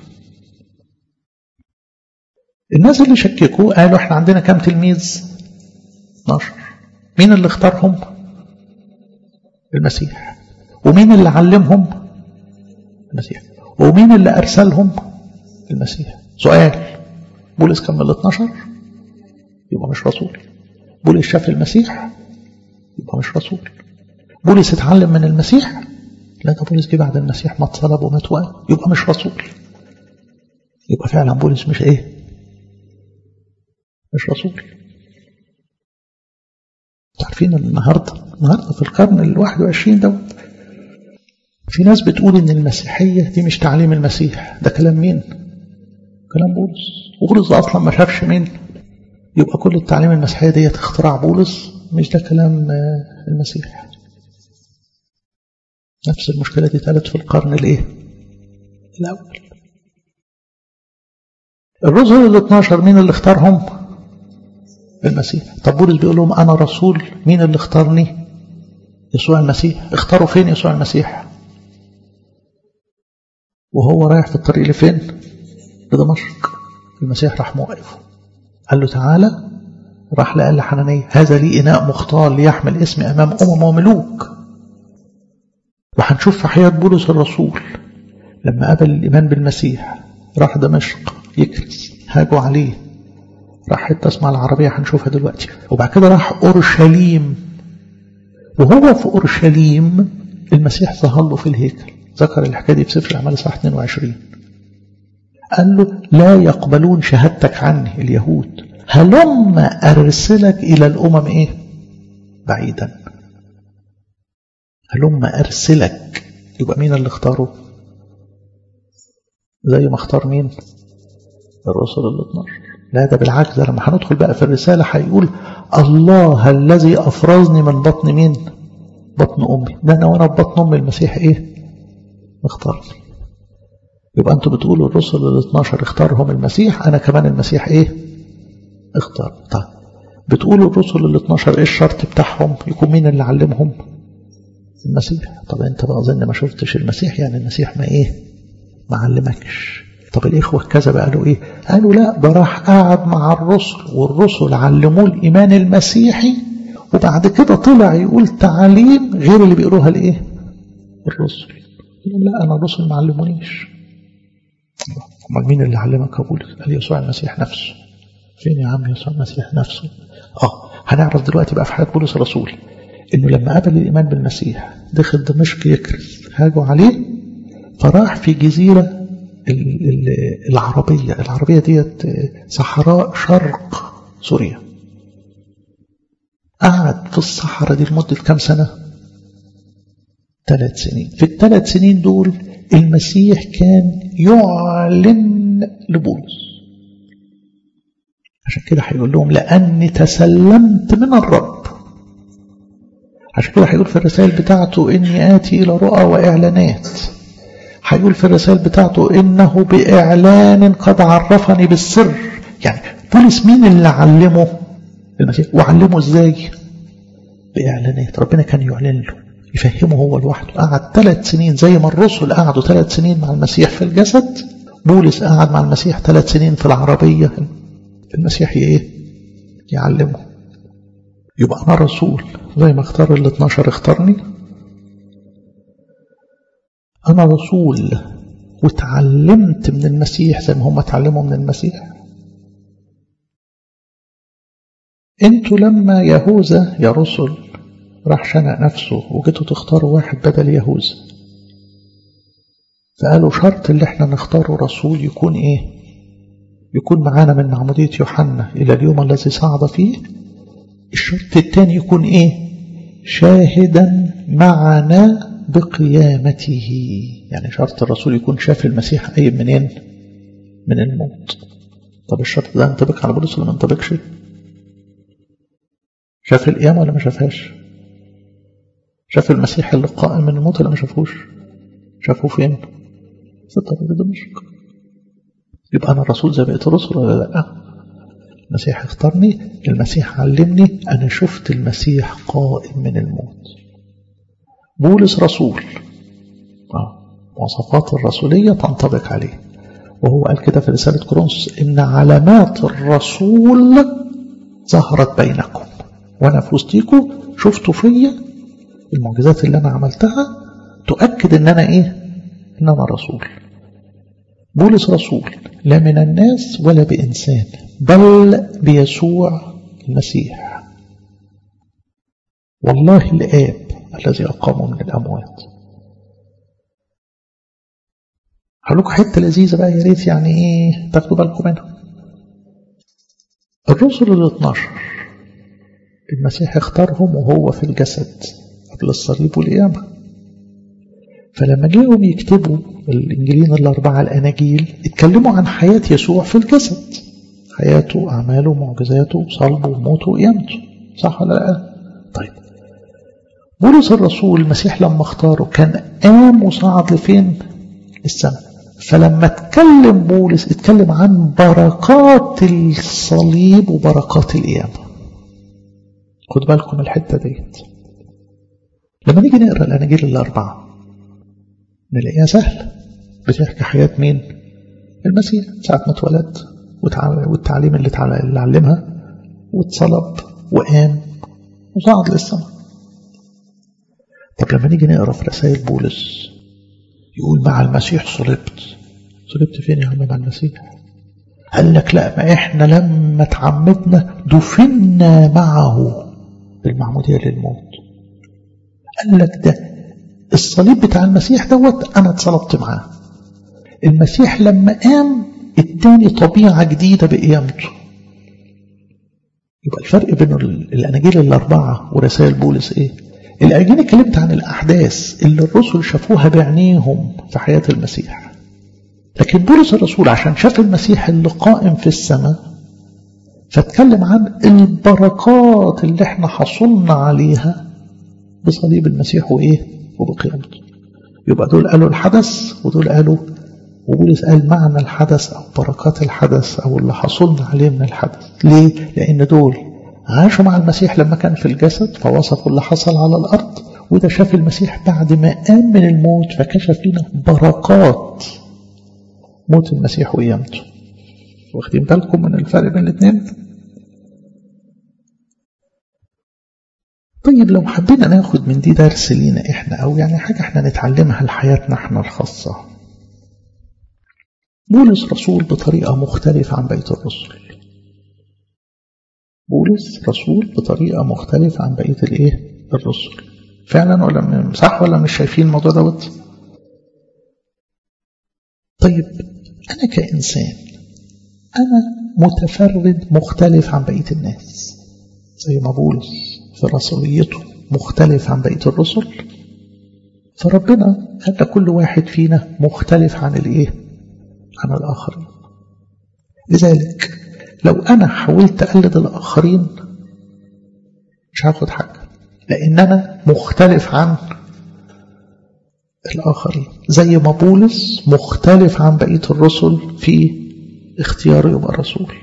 الناس اللي شككوا قالوا احنا عندنا كام تلميذ 12 مين اللي اختارهم المسيح ومين اللي علمهم المسيح ومين اللي أرسلهم المسيح سؤال بولس كان من ال 12 يبقى مش رسول بولس شاف المسيح يبقى مش رسول بولس اتعلم من المسيح لا ده بولس جه بعد المسيح ما اتصلب ومات وقام يبقى مش رسول يبقى فعلا بولس مش ايه مش رسول عارفين النهارده النهارده في القرن ال 21 دوت في ناس بتقول ان المسيحيه دي مش تعليم المسيح ده كلام مين؟ كلام بولس وبولس اصلا ما شافش مين يبقى كل التعليم المسيحيه ديت اختراع بولس مش ده كلام المسيح نفس المشكله دي اتقالت في القرن الايه؟ الاول الرسل ال 12 مين اللي اختارهم؟ المسيح طب بولس بيقول لهم انا رسول مين اللي اختارني؟ يسوع المسيح اختاروا فين يسوع المسيح؟ وهو رايح في الطريق لفين لدمشق المسيح راح موقفه قال له تعالى راح لقال لحنانية هذا لي إناء مختار ليحمل اسمي أمام أمم وملوك وهنشوف في حياة بولس الرسول لما قبل الإيمان بالمسيح راح دمشق يكرس هاجوا عليه راح حتة اسمها العربية هنشوفها دلوقتي وبعد كده راح أورشليم وهو في أورشليم المسيح ظهر له في الهيكل ذكر الحكاية دي في سفر الأعمال صح 22 قال له لا يقبلون شهادتك عني اليهود هلم أرسلك إلى الأمم إيه بعيدا هلم أرسلك يبقى مين اللي اختاره زي ما اختار مين الرسل ال 12 لا ده بالعكس ده لما هندخل بقى في الرسالة هيقول الله الذي أفرزني من بطن مين بطن أمي ده أنا وأنا في بطن أمي المسيح إيه اختارني يبقى أنتوا بتقولوا الرسل ال 12 اختارهم المسيح أنا كمان المسيح إيه اختار طيب بتقولوا الرسل ال 12 إيه الشرط بتاعهم يكون مين اللي علمهم المسيح طب أنت بقى أظن ما شفتش المسيح يعني المسيح ما إيه ما علمكش طب الإخوة كذا بقى قالوا إيه قالوا لا ده راح قاعد مع الرسل والرسل علموه الإيمان المسيحي وبعد كده طلع يقول تعاليم غير اللي بيقولوها الإيه الرسل يقول لا أنا الرسل ما علمونيش امال مين اللي علمك يا بولس قال يسوع المسيح نفسه فين يا عم يسوع المسيح نفسه اه هنعرف دلوقتي بقى في حياة بولس الرسول انه لما قبل الايمان بالمسيح دخل دمشق يكرز هاجوا عليه فراح في جزيرة العربية العربية ديت صحراء شرق سوريا قعد في الصحراء دي لمدة كام سنة ثلاث سنين في الثلاث سنين دول المسيح كان يعلن لبولس عشان كده هيقول لهم لأني تسلمت من الرب عشان كده هيقول في الرسائل بتاعته إني آتي إلى رؤى وإعلانات هيقول في الرسائل بتاعته إنه بإعلان قد عرفني بالسر يعني بولس مين اللي علمه المسيح وعلمه إزاي بإعلانات ربنا كان يعلن له يفهمه هو لوحده قعد ثلاث سنين زي ما الرسل قعدوا ثلاث سنين مع المسيح في الجسد بولس قعد مع المسيح ثلاث سنين في العربية المسيح ايه يعلمه يبقى أنا رسول زي ما اختار ال 12 اختارني أنا رسول وتعلمت من المسيح زي ما هم اتعلموا من المسيح انتوا لما يهوذا يا رسل راح شنق نفسه وجيتوا تختاروا واحد بدل يهوذا فقالوا شرط اللي احنا نختاره رسول يكون ايه يكون معانا من معمودية يوحنا إلى اليوم الذي صعد فيه الشرط الثاني يكون ايه شاهدا معنا بقيامته يعني شرط الرسول يكون شاف المسيح قايم منين من الموت طب الشرط ده ينطبق على بولس ولا ما ينطبقش شاف القيامة ولا ما شافهاش شاف المسيح اللي قائم من الموت ولا ما شافوش شافوه فين في طريق دمشق يبقى أنا الرسول زي بقية الرسل ولا لا المسيح اختارني المسيح علمني أنا شفت المسيح قائم من الموت بولس رسول مواصفات الرسولية تنطبق عليه وهو قال كده في رسالة كورنثوس إن علامات الرسول ظهرت بينكم وأنا في وسطيكم شفتوا فيا المعجزات اللي أنا عملتها تؤكد إن أنا إيه؟ إن أنا رسول بولس رسول لا من الناس ولا بإنسان بل بيسوع المسيح والله الآب الذي أقامه من الأموات هقول لكم حته لذيذه بقى يا ريت يعني ايه تاخدوا بالكم منها الرسل ال 12 المسيح اختارهم وهو في الجسد قبل الصليب والقيامه فلما جاءوا يكتبوا الانجيلين الاربعه الاناجيل اتكلموا عن حياه يسوع في الجسد حياته اعماله معجزاته صلبه وموته وقيامته صح ولا لا طيب بولس الرسول المسيح لما اختاره كان قام وصعد لفين السماء فلما اتكلم بولس اتكلم عن بركات الصليب وبركات القيامة خد بالكم الحتة ديت لما نيجي نقرا الاناجيل الاربعه نلاقيها سهله بتحكي حياه مين المسيح ساعه ما اتولد والتعليم اللي اللي علمها واتصلب وقام وصعد للسماء طب لما نيجي نقرا في رسائل بولس يقول مع المسيح صلبت صلبت فين يا عم مع المسيح قال لك لا ما احنا لما تعمدنا دفنا معه بالمعمودية للموت قال لك ده الصليب بتاع المسيح دوت انا اتصلبت معاه المسيح لما قام اداني طبيعة جديدة بقيامته يبقى الفرق بين الاناجيل الاربعة ورسائل بولس ايه الاناجيل اتكلمت عن الاحداث اللي الرسل شافوها بعينيهم في حياة المسيح لكن بولس الرسول عشان شاف المسيح اللي قائم في السماء فاتكلم عن البركات اللي احنا حصلنا عليها بصليب المسيح وايه وبقيامته يبقى دول قالوا الحدث ودول قالوا وبولس قال معنى الحدث او بركات الحدث او اللي حصلنا عليه من الحدث ليه لان دول عاشوا مع المسيح لما كان في الجسد فوصفوا اللي حصل على الارض وده شاف المسيح بعد ما قام من الموت فكشف لنا بركات موت المسيح وقيامته واخدين بالكم من الفرق بين الاثنين طيب لو حبينا ناخد من دي درس لينا احنا او يعني حاجة احنا نتعلمها لحياتنا احنا الخاصة بولس رسول بطريقة مختلفة عن بقية الرسل بولس رسول بطريقة مختلفة عن بقية الايه الرسل فعلا ولا صح ولا مش شايفين الموضوع دوت طيب أنا كإنسان أنا متفرد مختلف عن بقية الناس زي ما بولس في رسوليته مختلف عن بقية الرسل فربنا خلى كل واحد فينا مختلف عن الايه عن الآخرين لذلك لو أنا حاولت أقلد الآخرين مش هاخد حاجة لأن أنا مختلف عن الآخرين زي ما بولس مختلف عن بقية الرسل في اختياره يبقى رسول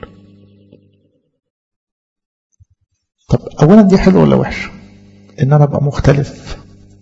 طب أولا دي حلوة ولا وحشة إن أنا أبقى مختلف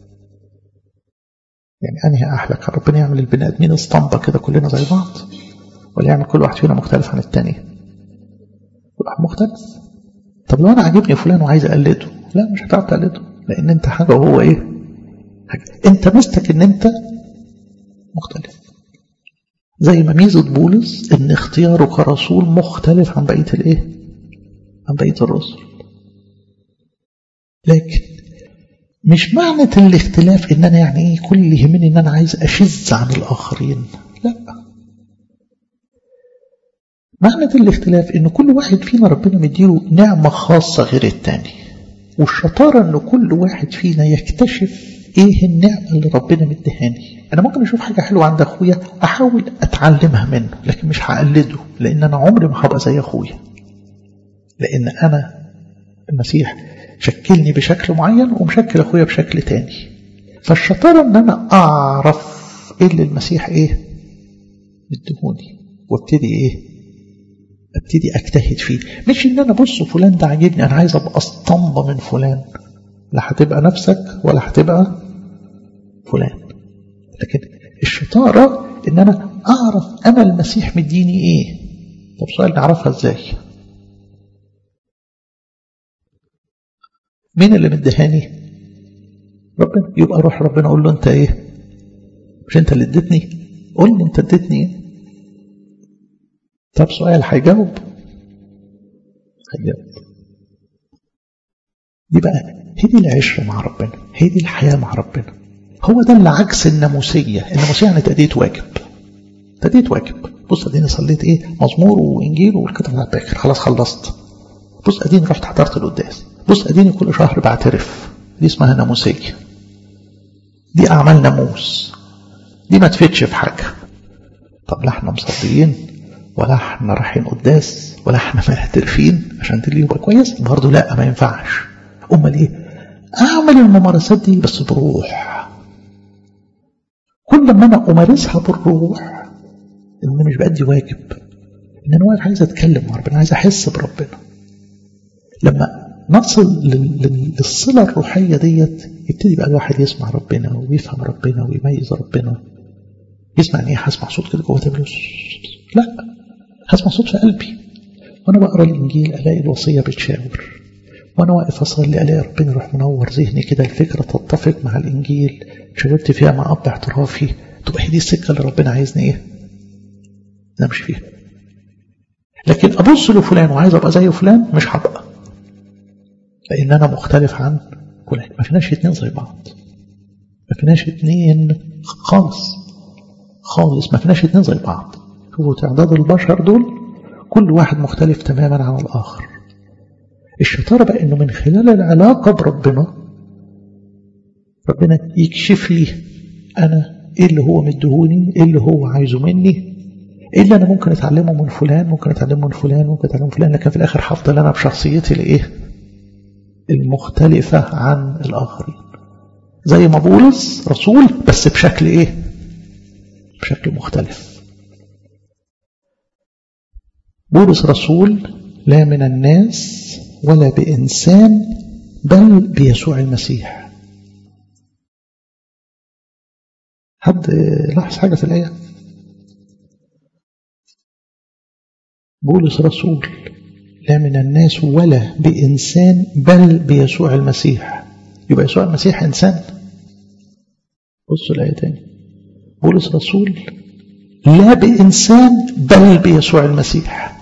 يعني أنهي أحلى كان ربنا يعمل البني آدمين اسطمبة كده كلنا زي بعض ولا يعمل كل واحد فينا مختلف عن التاني كل واحد مختلف طب لو أنا عاجبني فلان وعايز أقلده لا مش هتعرف تقلده لأن أنت حاجة وهو إيه حاجة. انت مستك ان انت مختلف زي ما ميزة بولس ان اختياره كرسول مختلف عن بقية الايه عن بقية الرسل لكن مش معنى الاختلاف ان انا يعني ايه كل اللي يهمني ان انا عايز اشذ عن الاخرين لا معنى الاختلاف ان كل واحد فينا ربنا مديله نعمة خاصة غير التاني والشطارة ان كل واحد فينا يكتشف ايه النعمة اللي ربنا مديهاني انا ممكن اشوف حاجة حلوة عند اخويا احاول اتعلمها منه لكن مش هقلده لان انا عمري ما هبقى زي اخويا لان انا المسيح شكلني بشكل معين ومشكل اخويا بشكل تاني فالشطارة ان انا اعرف ايه اللي المسيح ايه مدهوني وابتدي ايه ابتدي اجتهد فيه مش ان انا بص فلان ده عاجبني انا عايز ابقى اسطمبه من فلان لا هتبقى نفسك ولا هتبقى فلان لكن الشطاره ان انا اعرف انا المسيح مديني ايه طب سؤال نعرفها ازاي مين اللي مدهاني ربنا يبقى روح ربنا اقول له انت ايه مش انت اللي اديتني قول لي انت اديتني ايه طب سؤال هيجاوب هيجاوب دي بقى هي دي العشرة مع ربنا هي دي الحياة مع ربنا هو ده اللي عكس الناموسية الناموسية يعني تأدية واجب تأدية واجب بص اديني صليت ايه مزمور وانجيل والكتاب بتاع باكر خلاص خلصت بص اديني رحت حضرت القداس بص اديني كل شهر بعترف دي اسمها ناموسية دي اعمال ناموس دي ما تفيدش في حاجة طب لا احنا مصليين ولا احنا رايحين قداس ولا احنا معترفين عشان دي يبقى كويس برضه لا ما ينفعش امال ايه اعمل الممارسات دي بس بروح كل ما انا امارسها بالروح ان انا مش بادي واجب ان انا واقف عايز اتكلم مع ربنا عايز احس بربنا لما نصل للصله الروحيه ديت يبتدي بقى الواحد يسمع ربنا ويفهم ربنا ويميز ربنا يسمع ان ايه هسمع صوت كده جوه تبلوس لا هسمع صوت في قلبي وانا بقرا الانجيل الاقي الوصيه بتشاور وانا واقف اصلي الاقي ربنا يروح منور ذهني كده الفكره تتفق مع الانجيل شاورت فيها مع اب اعترافي تبقى هي دي السكه اللي ربنا عايزني ايه نمشي فيها لكن ابص لفلان وعايز ابقى زي فلان مش هبقى لان انا مختلف عن فلان ما فيناش اتنين زي بعض ما فيناش اتنين خالص خالص ما فيناش اتنين زي بعض شوفوا تعداد البشر دول كل واحد مختلف تماما عن الآخر الشطارة بقى انه من خلال العلاقة بربنا ربنا يكشف لي انا ايه اللي هو مدهوني ايه اللي هو عايزه مني ايه اللي انا ممكن اتعلمه من فلان ممكن اتعلمه من فلان ممكن اتعلمه من فلان لكن في الاخر هفضل انا بشخصيتي الايه المختلفة عن الاخرين زي ما بولس رسول بس بشكل ايه بشكل مختلف بولس رسول لا من الناس ولا بإنسان بل بيسوع المسيح حد لاحظ حاجة في الآية بولس رسول لا من الناس ولا بإنسان بل بيسوع المسيح يبقى يسوع المسيح إنسان بصوا الآية تاني بولس رسول لا بإنسان بل بيسوع المسيح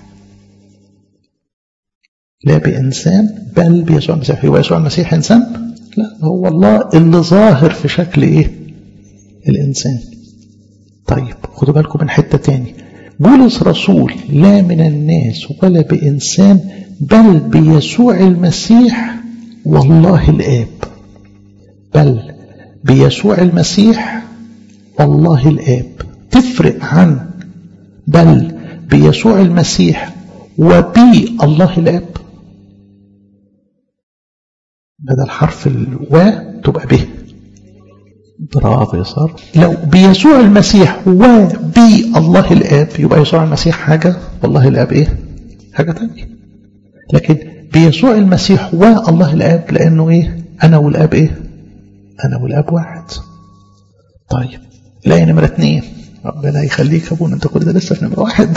لا بإنسان بل بيسوع المسيح هو يسوع المسيح إنسان لا هو الله اللي ظاهر في شكل إيه الإنسان طيب خدوا بالكم من حتة تاني بولس رسول لا من الناس ولا بإنسان بل بيسوع المسيح والله الآب بل بيسوع المسيح والله الآب تفرق عن بل بيسوع المسيح وبي الله الآب بدل حرف الواء تبقى به برافو يا صار لو بيسوع المسيح وبي الله الآب يبقى يسوع المسيح حاجة والله الآب إيه حاجة تانية لكن بيسوع المسيح والله الآب لأنه إيه أنا والآب إيه أنا والآب واحد طيب لا نمرة اتنين ربنا يخليك يا ابونا انت كل ده لسه في نمرة واحد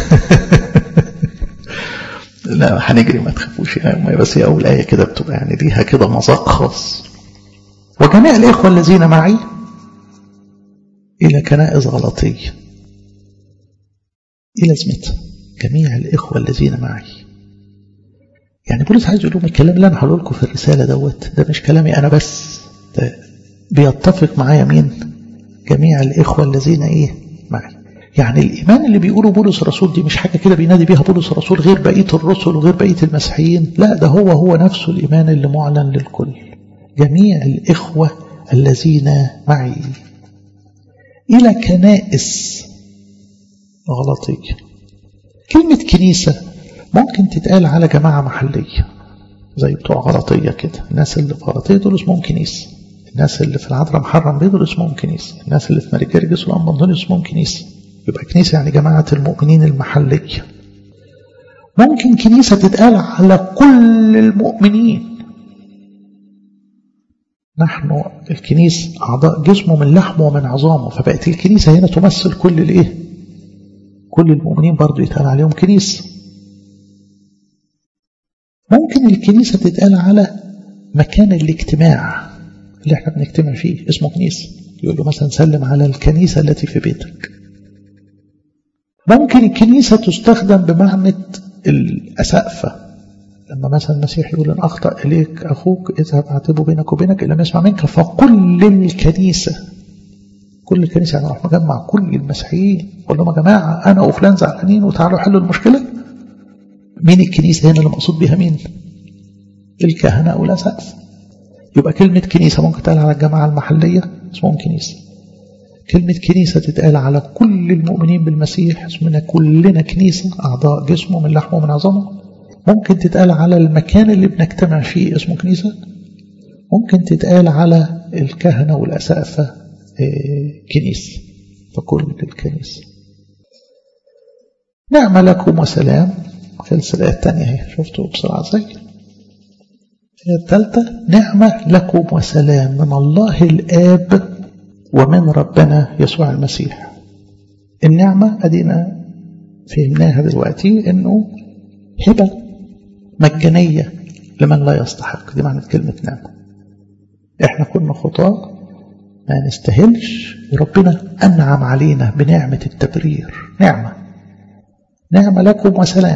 لا هنجري ما تخافوش يعني بس هي أول آية كده بتبقى يعني ليها كده مذاق خاص وجميع الإخوة الذين معي إلى كنائس غلطية إيه لازمتها جميع الإخوة الذين معي يعني بولس عايز يقول لهم الكلام اللي أنا هقوله لكم في الرسالة دوت ده مش كلامي أنا بس ده بيتفق معايا مين جميع الإخوة الذين إيه معي يعني الإيمان اللي بيقوله بولس الرسول دي مش حاجة كده بينادي بيها بولس الرسول غير بقية الرسل وغير بقية المسيحيين لا ده هو هو نفسه الإيمان اللي معلن للكل جميع الإخوة الذين معي إلى كنائس غلطية كلمة كنيسة ممكن تتقال على جماعة محلية زي بتوع غلطية كده الناس اللي في غلطية دول اسمهم كنيسة الناس اللي في العذراء محرم بيدر اسمهم كنيسة الناس اللي في ماري جرجس والأم أنطونيوس اسمهم كنيسة يبقى كنيسة يعني جماعة المؤمنين المحلية ممكن كنيسة تتقال على كل المؤمنين نحن الكنيسة أعضاء جسمه من لحمه ومن عظامه فبقت الكنيسة هنا تمثل كل الإيه كل المؤمنين برضو يتقال عليهم كنيسة ممكن الكنيسة تتقال على مكان الاجتماع اللي احنا بنجتمع فيه اسمه كنيسة يقول له مثلا سلم على الكنيسة التي في بيتك ممكن الكنيسة تستخدم بمعنى الأسقفة لما مثلا المسيح يقول إن أخطأ إليك أخوك اذهب اعتبه بينك وبينك إلا ما يسمع منك فكل الكنيسة كل الكنيسة يعني راح مجمع كل المسيحيين قول لهم يا جماعة أنا وفلان زعلانين وتعالوا حلوا المشكلة مين الكنيسة هنا اللي مقصود بها مين الكهنة أو الأسقف يبقى كلمة كنيسة ممكن تتقال على الجماعة المحلية اسمهم كنيسة كلمة كنيسة تتقال على كل المؤمنين بالمسيح اسمنا كلنا كنيسة أعضاء جسمه من لحمه ومن عظمه ممكن تتقال على المكان اللي بنجتمع فيه اسمه كنيسة ممكن تتقال على الكهنة والأسقفة كنيسة فكل الكنيسة نعم لكم وسلام خلص الآية الثانية اهي شفتوا بسرعة زي الآية الثالثة نعمة لكم وسلام من الله الآب ومن ربنا يسوع المسيح النعمة أدينا فهمناها دلوقتي إنه هبة مجانية لمن لا يستحق دي معنى كلمة نعمة احنا كنا خطاة ما نستاهلش وربنا أنعم علينا بنعمة التبرير نعمة نعمة لكم وسلام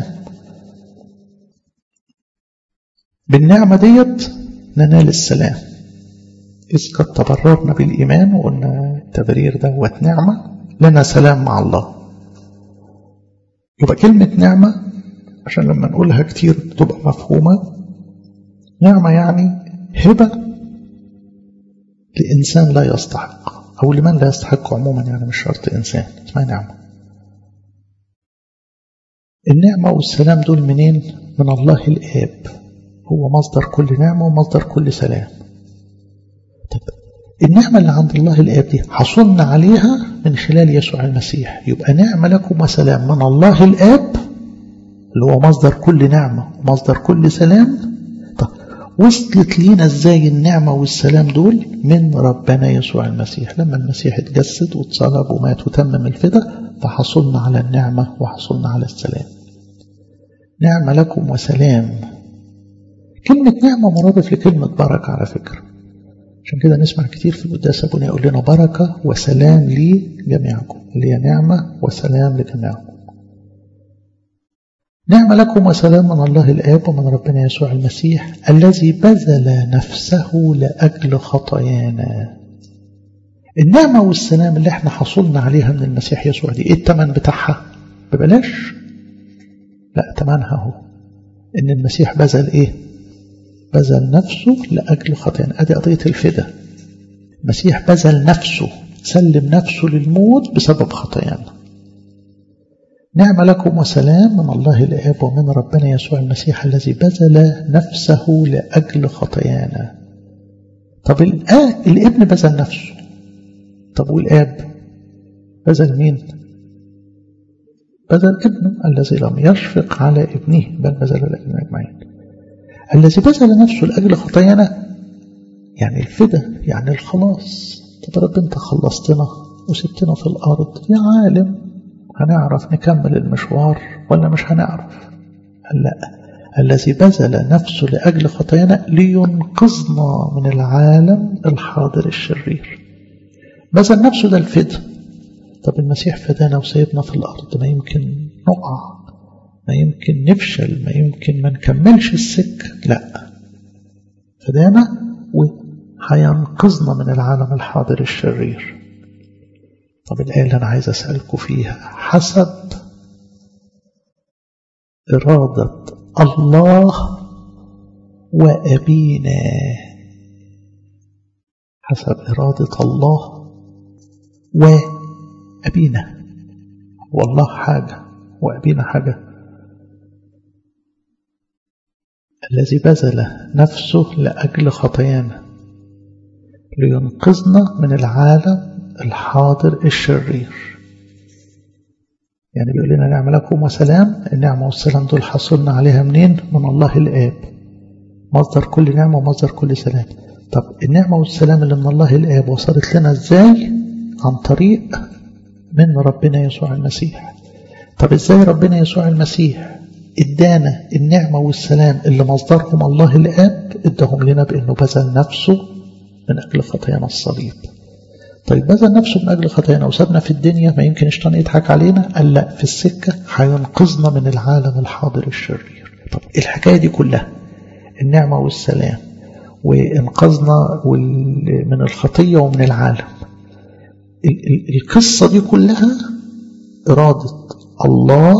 بالنعمة ديت ننال السلام إذ قد تبررنا بالإيمان وقلنا التبرير دوت نعمة لنا سلام مع الله يبقى كلمة نعمة عشان لما نقولها كتير تبقى مفهومة نعمة يعني هبة لإنسان لا يستحق أو لمن لا يستحق عموما يعني مش شرط إنسان اسمها نعمة النعمة والسلام دول منين؟ من الله الآب هو مصدر كل نعمة ومصدر كل سلام طب النعمة اللي عند الله الآب دي حصلنا عليها من خلال يسوع المسيح يبقى نعمة لكم وسلام من الله الآب اللي هو مصدر كل نعمة ومصدر كل سلام طب وصلت لينا ازاي النعمة والسلام دول من ربنا يسوع المسيح لما المسيح اتجسد واتصلب ومات وتمم الفدا فحصلنا على النعمة وحصلنا على السلام نعمة لكم وسلام كلمة نعمة مرادف لكلمة بركة على فكرة عشان كده نسمع كتير في القداس أبونا يقول لنا بركة وسلام لجميعكم اللي هي نعمة وسلام لجميعكم نعم لكم وسلام من الله الآب ومن ربنا يسوع المسيح الذي بذل نفسه لأجل خطايانا النعمة والسلام اللي احنا حصلنا عليها من المسيح يسوع دي ايه التمن بتاعها ببلاش لا تمنها هو ان المسيح بذل ايه بذل نفسه لأجل خطايانا ادي قضية الفدا المسيح بذل نفسه سلم نفسه للموت بسبب خطايانا نعم لكم وسلام من الله الآب ومن ربنا يسوع المسيح الذي بذل نفسه لأجل خطايانا طب الابن بذل نفسه طب والآب بذل مين بذل ابنه الذي لم يشفق على ابنه بل بذل الابن أجمعين الذي بذل نفسه لأجل خطايانا يعني الفدا يعني الخلاص طب رب انت خلصتنا وسبتنا في الأرض يا عالم هنعرف نكمل المشوار ولا مش هنعرف لا الذي بذل نفسه لأجل خطايانا لينقذنا من العالم الحاضر الشرير بذل نفسه ده الفدا طب المسيح فدانا وسيبنا في الأرض ما يمكن نقع ما يمكن نفشل ما يمكن ما نكملش السكة لا فدانا وهينقذنا من العالم الحاضر الشرير طب الآية اللي أنا عايز أسألكم فيها حسب إرادة الله وأبينا حسب إرادة الله وأبينا والله حاجة وأبينا حاجة الذي بذل نفسه لأجل خطايانا لينقذنا من العالم الحاضر الشرير يعني بيقول لنا نعم لكم وسلام النعمة والسلام دول حصلنا عليها منين من الله الآب مصدر كل نعمة ومصدر كل سلام طب النعمة والسلام اللي من الله الآب وصلت لنا ازاي عن طريق من ربنا يسوع المسيح طب ازاي ربنا يسوع المسيح ادانا النعمة والسلام اللي مصدرهم الله الآب اداهم لنا بأنه بذل نفسه من أجل خطايانا الصليب طيب بذل نفسه من أجل خطايانا وسابنا في الدنيا ما يمكن الشيطان يضحك علينا قال لا في السكة هينقذنا من العالم الحاضر الشرير طب الحكاية دي كلها النعمة والسلام وإنقاذنا من الخطية ومن العالم القصة دي كلها إرادة الله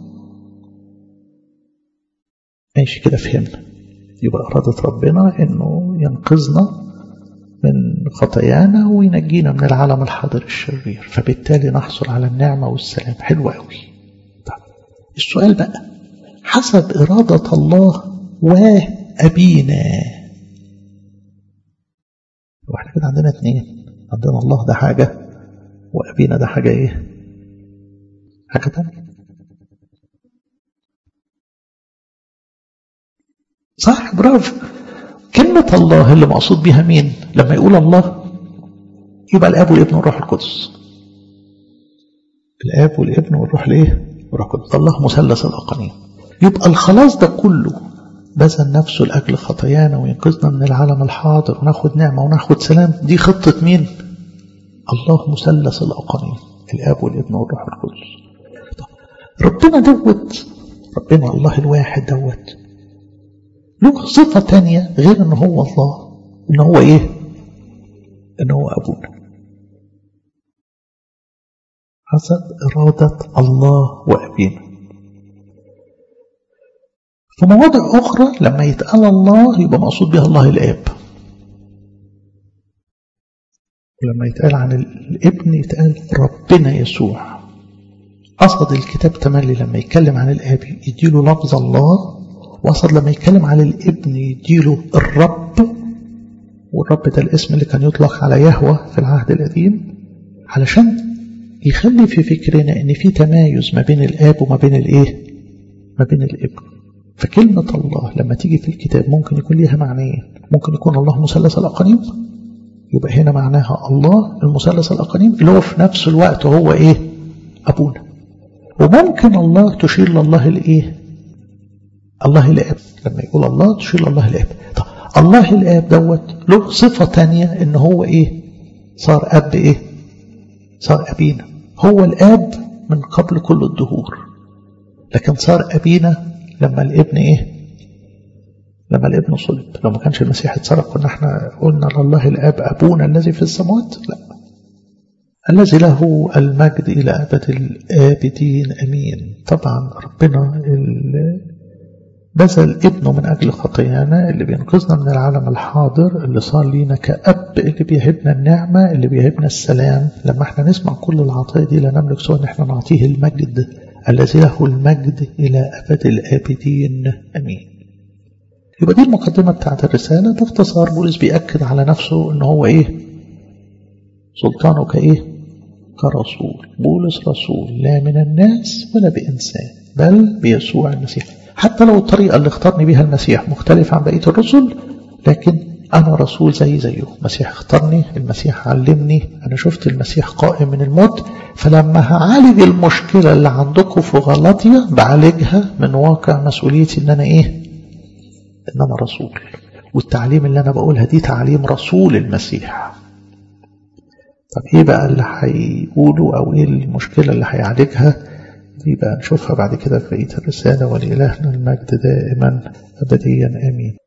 ماشي كده فهمنا يبقى إرادة ربنا إنه ينقذنا من خطايانا وينجينا من العالم الحاضر الشرير فبالتالي نحصل على النعمة والسلام حلو قوي طيب السؤال بقى حسب إرادة الله وأبينا واحنا كده عندنا اتنين عندنا الله ده حاجة وأبينا ده حاجة ايه حاجة تانية صح برافو كلمة الله اللي مقصود بها مين لما يقول الله يبقى الاب والابن والروح القدس الاب والابن والروح الايه والروح القدس الله مثلث الاقانيم يبقى الخلاص ده كله بذل نفسه لاجل خطايانا وينقذنا من العالم الحاضر وناخد نعمه وناخد سلام دي خطه مين الله مثلث الاقانيم الاب والابن والروح القدس ربنا دوت ربنا الله الواحد دوت له صفة تانية غير ان هو الله ان هو ايه ان هو ابونا حسب إرادة الله وأبينا في مواضع أخرى لما يتقال الله يبقى مقصود بها الله الآب ولما يتقال عن الابن يتقال ربنا يسوع قصد الكتاب تملي لما يتكلم عن الآب يديله لفظ الله وقصد لما يتكلم عن الابن يديله الرب والرب ده الاسم اللي كان يطلق على يهوه في العهد القديم علشان يخلي في فكرنا ان في تمايز ما بين الاب وما بين الايه ما بين الابن فكلمة الله لما تيجي في الكتاب ممكن يكون ليها معنيين ممكن يكون الله مثلث الأقانيم يبقى هنا معناها الله المثلث الأقانيم اللي هو في نفس الوقت هو إيه أبونا وممكن الله تشير لله الإيه الله الآب لما يقول الله تشير لله الآب طب الله الآب دوت له صفة تانية إن هو إيه صار أب إيه صار أبينا هو الآب من قبل كل الدهور لكن صار أبينا لما الابن إيه لما الابن صلب لو ما كانش المسيح اتصرف كنا احنا قلنا لله الآب أبونا الذي في السماوات لا الذي له المجد إلى أبد الآبدين أمين طبعا ربنا بذل ابنه من أجل خطايانا اللي بينقذنا من العالم الحاضر اللي صار لينا كأب اللي بيهبنا النعمة اللي بيهبنا السلام لما احنا نسمع كل العطايا دي لا نملك سوى ان احنا نعطيه المجد الذي له المجد إلى أبد الآبدين أمين يبقى دي المقدمة بتاعت الرسالة ده اختصار بولس بيأكد على نفسه ان هو ايه سلطانه كايه كرسول بولس رسول لا من الناس ولا بإنسان بل بيسوع المسيح حتى لو الطريقة اللي اختارني بها المسيح مختلفة عن بقية الرسل لكن أنا رسول زي زيه المسيح اختارني المسيح علمني أنا شفت المسيح قائم من الموت فلما هعالج المشكلة اللي عندكم في غلطية بعالجها من واقع مسؤوليتي إن أنا إيه إن أنا رسول والتعليم اللي أنا بقولها دي تعليم رسول المسيح طب إيه بقى اللي هيقوله أو إيه المشكلة اللي هيعالجها دي بقى نشوفها بعد كده في بقية الرسالة ولإلهنا المجد دائما أبديا آمين